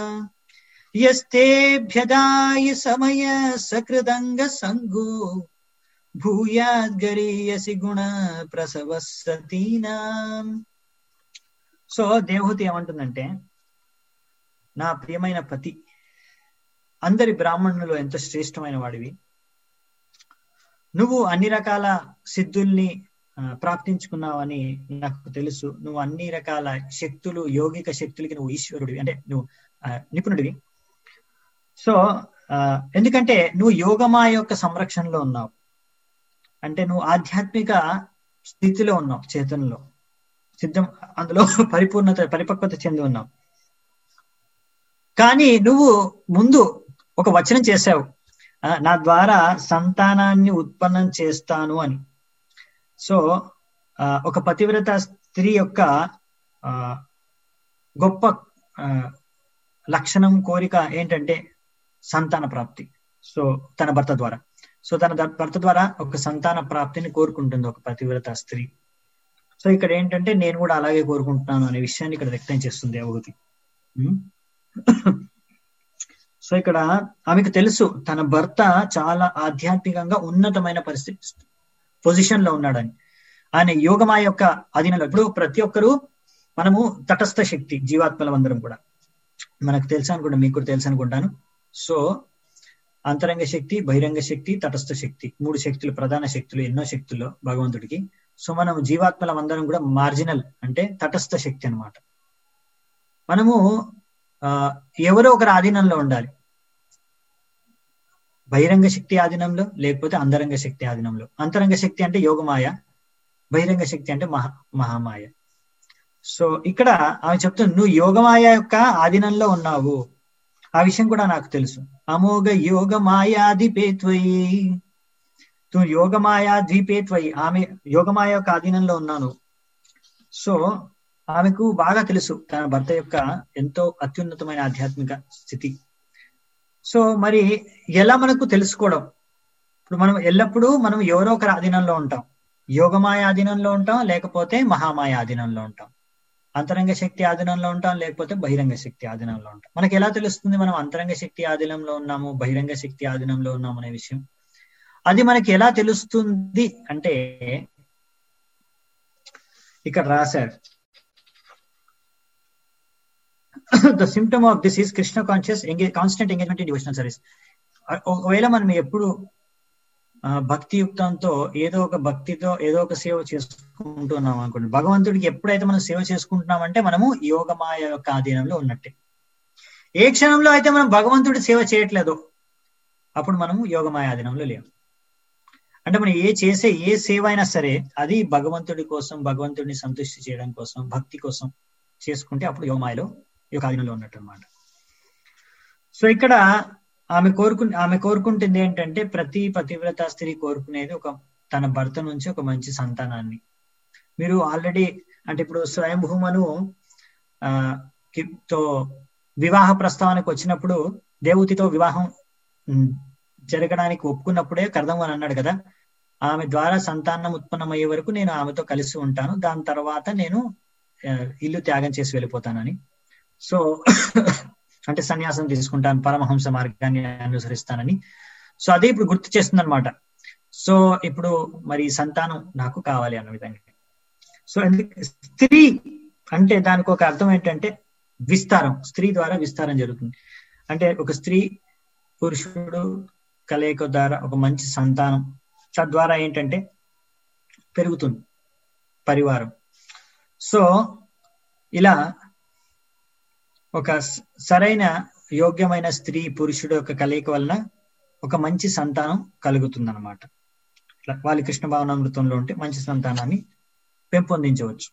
A: యస్తేభ్యదాయ సమయ సకృదంగ సంగో భూయాద్గరీయసి గుణ ప్రసవ సతీనాం సో దేవహూతి ఏమంటుందంటే నా ప్రియమైన పతి అందరి బ్రాహ్మణులు ఎంత శ్రేష్టమైన వాడివి నువ్వు అన్ని రకాల సిద్ధుల్ని ప్రాప్తించుకున్నావని నాకు తెలుసు నువ్వు అన్ని రకాల శక్తులు యోగిక శక్తులకి నువ్వు ఈశ్వరుడివి అంటే నువ్వు నిపుణుడివి సో ఎందుకంటే నువ్వు యోగమా యొక్క సంరక్షణలో ఉన్నావు అంటే నువ్వు ఆధ్యాత్మిక స్థితిలో ఉన్నావు చేతనలో సిద్ధం అందులో పరిపూర్ణత పరిపక్వత చెంది ఉన్నావు కానీ నువ్వు ముందు ఒక వచనం చేశావు నా ద్వారా సంతానాన్ని ఉత్పన్నం చేస్తాను అని సో ఒక పతివ్రత స్త్రీ యొక్క గొప్ప లక్షణం కోరిక ఏంటంటే సంతాన ప్రాప్తి సో తన భర్త ద్వారా సో తన భర్త ద్వారా ఒక సంతాన ప్రాప్తిని కోరుకుంటుంది ఒక పతివ్రత స్త్రీ సో ఇక్కడ ఏంటంటే నేను కూడా అలాగే కోరుకుంటున్నాను అనే విషయాన్ని ఇక్కడ వ్యక్తం చేస్తుంది అవగతి సో ఇక్కడ ఆమెకు తెలుసు తన భర్త చాలా ఆధ్యాత్మికంగా ఉన్నతమైన పరిస్థితి పొజిషన్ లో ఉన్నాడని ఆయన యోగమా యొక్క అధీనంలో ఇప్పుడు ప్రతి ఒక్కరూ మనము తటస్థ శక్తి జీవాత్మలం అందరం కూడా మనకు తెలుసు అనుకుంటా మీకు కూడా తెలుసు అనుకుంటాను సో అంతరంగ శక్తి బహిరంగ శక్తి తటస్థ శక్తి మూడు శక్తులు ప్రధాన శక్తులు ఎన్నో శక్తుల్లో భగవంతుడికి సో మనం జీవాత్మలం అందరం కూడా మార్జినల్ అంటే తటస్థ శక్తి అనమాట మనము ఆ ఎవరో ఒకరి ఆధీనంలో ఉండాలి బహిరంగ శక్తి ఆధీనంలో లేకపోతే అంతరంగ శక్తి ఆధీనంలో అంతరంగ శక్తి అంటే యోగమాయ బహిరంగ శక్తి అంటే మహా మహామాయ సో ఇక్కడ ఆమె చెప్తుంది నువ్వు యోగమాయ యొక్క ఆధీనంలో ఉన్నావు ఆ విషయం కూడా నాకు తెలుసు అమోఘ యోగ మాయాధిపేత్వయి నువ్వు యోగమాయా ద్వీపేత్వయి ఆమె యోగమాయ యొక్క ఆధీనంలో ఉన్నాను సో ఆమెకు బాగా తెలుసు తన భర్త యొక్క ఎంతో అత్యున్నతమైన ఆధ్యాత్మిక స్థితి సో మరి ఎలా మనకు తెలుసుకోవడం ఇప్పుడు మనం ఎల్లప్పుడూ మనం ఎవరో ఒకరి ఆధీనంలో ఉంటాం యోగమాయ ఆధీనంలో ఉంటాం లేకపోతే మహామాయ ఆధీనంలో ఉంటాం అంతరంగ శక్తి ఆధీనంలో ఉంటాం లేకపోతే బహిరంగ శక్తి ఆధీనంలో ఉంటాం మనకి ఎలా తెలుస్తుంది మనం అంతరంగ శక్తి ఆధీనంలో ఉన్నాము బహిరంగ శక్తి ఆధీనంలో ఉన్నాము అనే విషయం అది మనకి ఎలా తెలుస్తుంది అంటే ఇక్కడ రాశారు the symptom of this is Krishna conscious engage constant engagement in devotional service ఒకవేళ మనం ఎప్పుడు భక్తి యుక్తంతో ఏదో ఒక భక్తితో ఏదో ఒక సేవ చేసుకుంటున్నాం అనుకోండి భగవంతుడికి ఎప్పుడైతే మనం సేవ చేసుకుంటున్నామంటే మనము యోగమాయ యొక్క ఆధీనంలో ఉన్నట్టే ఏ క్షణంలో అయితే మనం భగవంతుడి సేవ చేయట్లేదో అప్పుడు మనము యోగమాయ ఆధీనంలో లేము అంటే మనం ఏ చేసే ఏ సేవ అయినా సరే అది భగవంతుడి కోసం భగవంతుడిని సంతృష్టి చేయడం కోసం భక్తి కోసం చేసుకుంటే అప్పుడు యోగమాయలో యొక్క ఆధీనంలో ఉన్నట్టు అనమాట సో ఇక్కడ ఆమె కోరుకు ఆమె కోరుకుంటుంది ఏంటంటే ప్రతి పతివ్రత స్త్రీ కోరుకునేది ఒక తన భర్త నుంచి ఒక మంచి సంతానాన్ని మీరు ఆల్రెడీ అంటే ఇప్పుడు స్వయంభూమను ఆ తో వివాహ ప్రస్తావనకు వచ్చినప్పుడు దేవతితో వివాహం జరగడానికి ఒప్పుకున్నప్పుడే కర్దం అని అన్నాడు కదా ఆమె ద్వారా సంతానం ఉత్పన్నమయ్యే వరకు నేను ఆమెతో కలిసి ఉంటాను దాని తర్వాత నేను ఇల్లు త్యాగం చేసి వెళ్ళిపోతానని సో అంటే సన్యాసం తీసుకుంటాను పరమహంస మార్గాన్ని అనుసరిస్తానని సో అదే ఇప్పుడు గుర్తు చేస్తుంది అనమాట సో ఇప్పుడు మరి సంతానం నాకు కావాలి అన్న విధంగా సో స్త్రీ అంటే దానికి ఒక అర్థం ఏంటంటే విస్తారం స్త్రీ ద్వారా విస్తారం జరుగుతుంది అంటే ఒక స్త్రీ పురుషుడు కలయిక ద్వారా ఒక మంచి సంతానం తద్వారా ఏంటంటే పెరుగుతుంది పరివారం సో ఇలా ఒక సరైన యోగ్యమైన స్త్రీ పురుషుడు యొక్క కలయిక వలన ఒక మంచి సంతానం కలుగుతుంది అనమాట వాళ్ళ కృష్ణ భావనామృతంలో ఉంటే మంచి సంతానాన్ని పెంపొందించవచ్చు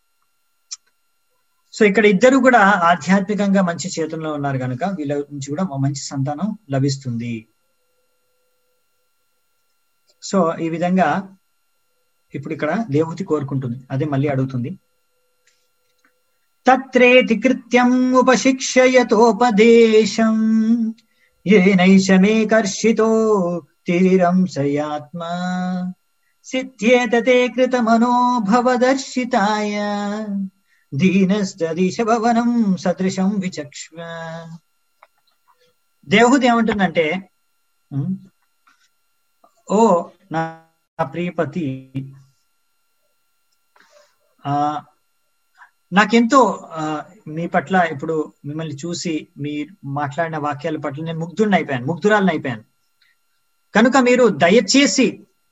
A: సో ఇక్కడ ఇద్దరు కూడా ఆధ్యాత్మికంగా మంచి చేతుల్లో ఉన్నారు కనుక వీళ్ళ నుంచి కూడా మంచి సంతానం లభిస్తుంది సో ఈ విధంగా ఇప్పుడు ఇక్కడ దేవతి కోరుకుంటుంది అదే మళ్ళీ అడుగుతుంది తత్రేతి కృత్యం ఉపశిక్షయతోపదేశం ఏనైష మే కర్షితో తిరిరంశయాత్మ సిద్ధ్యేతతే కృతమనోభవదర్శితాయ దీనస్తదిశ భవనం సదృశం విచక్ష్వ దేవహుతి ఏమంటుందంటే ఓ నా ప్రియపతి ఆ నాకెంతో మీ పట్ల ఇప్పుడు మిమ్మల్ని చూసి మీ మాట్లాడిన వాక్యాల పట్ల నేను ముగ్ధుడిని అయిపోయాను ముగ్ధురాలను అయిపోయాను కనుక మీరు దయచేసి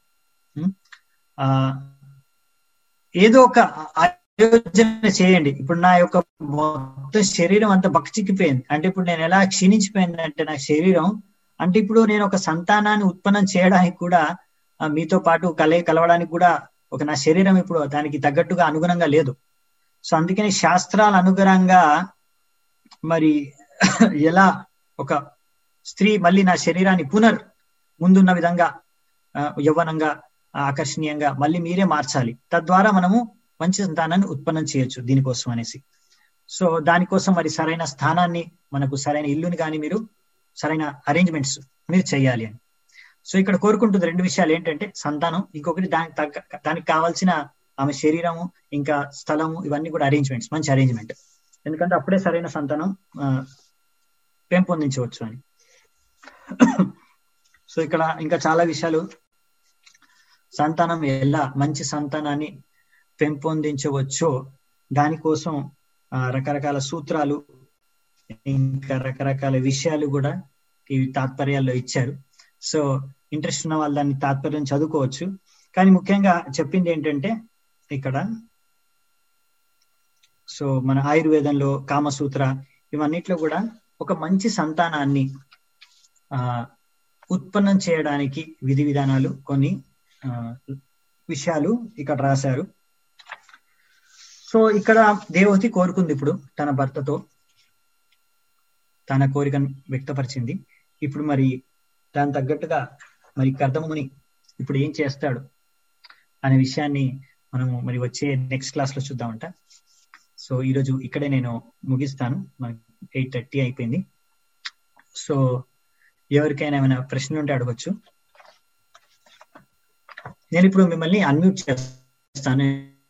A: ఆ ఏదో ఒక ఆయోజన చేయండి ఇప్పుడు నా యొక్క మొత్తం శరీరం అంతా బక్చిక్కిపోయింది అంటే ఇప్పుడు నేను ఎలా క్షీణించిపోయింది అంటే నా శరీరం అంటే ఇప్పుడు నేను ఒక సంతానాన్ని ఉత్పన్నం చేయడానికి కూడా మీతో పాటు కలే కలవడానికి కూడా ఒక నా శరీరం ఇప్పుడు దానికి తగ్గట్టుగా అనుగుణంగా లేదు సో అందుకని శాస్త్రాల అనుగుణంగా మరి ఎలా ఒక స్త్రీ మళ్ళీ నా శరీరాన్ని పునర్ ముందున్న విధంగా యవ్వనంగా ఆకర్షణీయంగా మళ్ళీ మీరే మార్చాలి తద్వారా మనము మంచి సంతానాన్ని ఉత్పన్నం చేయొచ్చు దీనికోసం అనేసి సో దానికోసం మరి సరైన స్థానాన్ని మనకు సరైన ఇల్లుని కానీ మీరు సరైన అరేంజ్మెంట్స్ మీరు చేయాలి అని సో ఇక్కడ కోరుకుంటుంది రెండు విషయాలు ఏంటంటే సంతానం ఇంకొకటి దానికి తగ్గ దానికి కావాల్సిన ఆమె శరీరము ఇంకా స్థలము ఇవన్నీ కూడా అరేంజ్మెంట్స్ మంచి అరేంజ్మెంట్ ఎందుకంటే అప్పుడే సరైన సంతానం పెంపొందించవచ్చు అని సో ఇక్కడ ఇంకా చాలా విషయాలు సంతానం ఎలా మంచి సంతానాన్ని పెంపొందించవచ్చో దానికోసం రకరకాల సూత్రాలు ఇంకా రకరకాల విషయాలు కూడా ఈ తాత్పర్యాల్లో ఇచ్చారు సో ఇంట్రెస్ట్ ఉన్న వాళ్ళు దాన్ని తాత్పర్యం చదువుకోవచ్చు కానీ ముఖ్యంగా చెప్పింది ఏంటంటే ఇక్కడ సో మన ఆయుర్వేదంలో కామసూత్ర ఇవన్నిట్లో కూడా ఒక మంచి సంతానాన్ని ఆ ఉత్పన్నం చేయడానికి విధి విధానాలు కొన్ని విషయాలు ఇక్కడ రాశారు సో ఇక్కడ దేవతి కోరుకుంది ఇప్పుడు తన భర్తతో తన కోరికను వ్యక్తపరిచింది ఇప్పుడు మరి దాని తగ్గట్టుగా మరి కర్దముని ఇప్పుడు ఏం చేస్తాడు అనే విషయాన్ని మనము మరి వచ్చే నెక్స్ట్ క్లాస్ లో చూద్దామంట సో ఈరోజు ఇక్కడే నేను ముగిస్తాను మనకి ఎయిట్ థర్టీ అయిపోయింది సో ఎవరికైనా ఏమైనా ప్రశ్నలు ఉంటే అడగచ్చు నేను ఇప్పుడు మిమ్మల్ని అన్మ్యూట్ చేస్తాను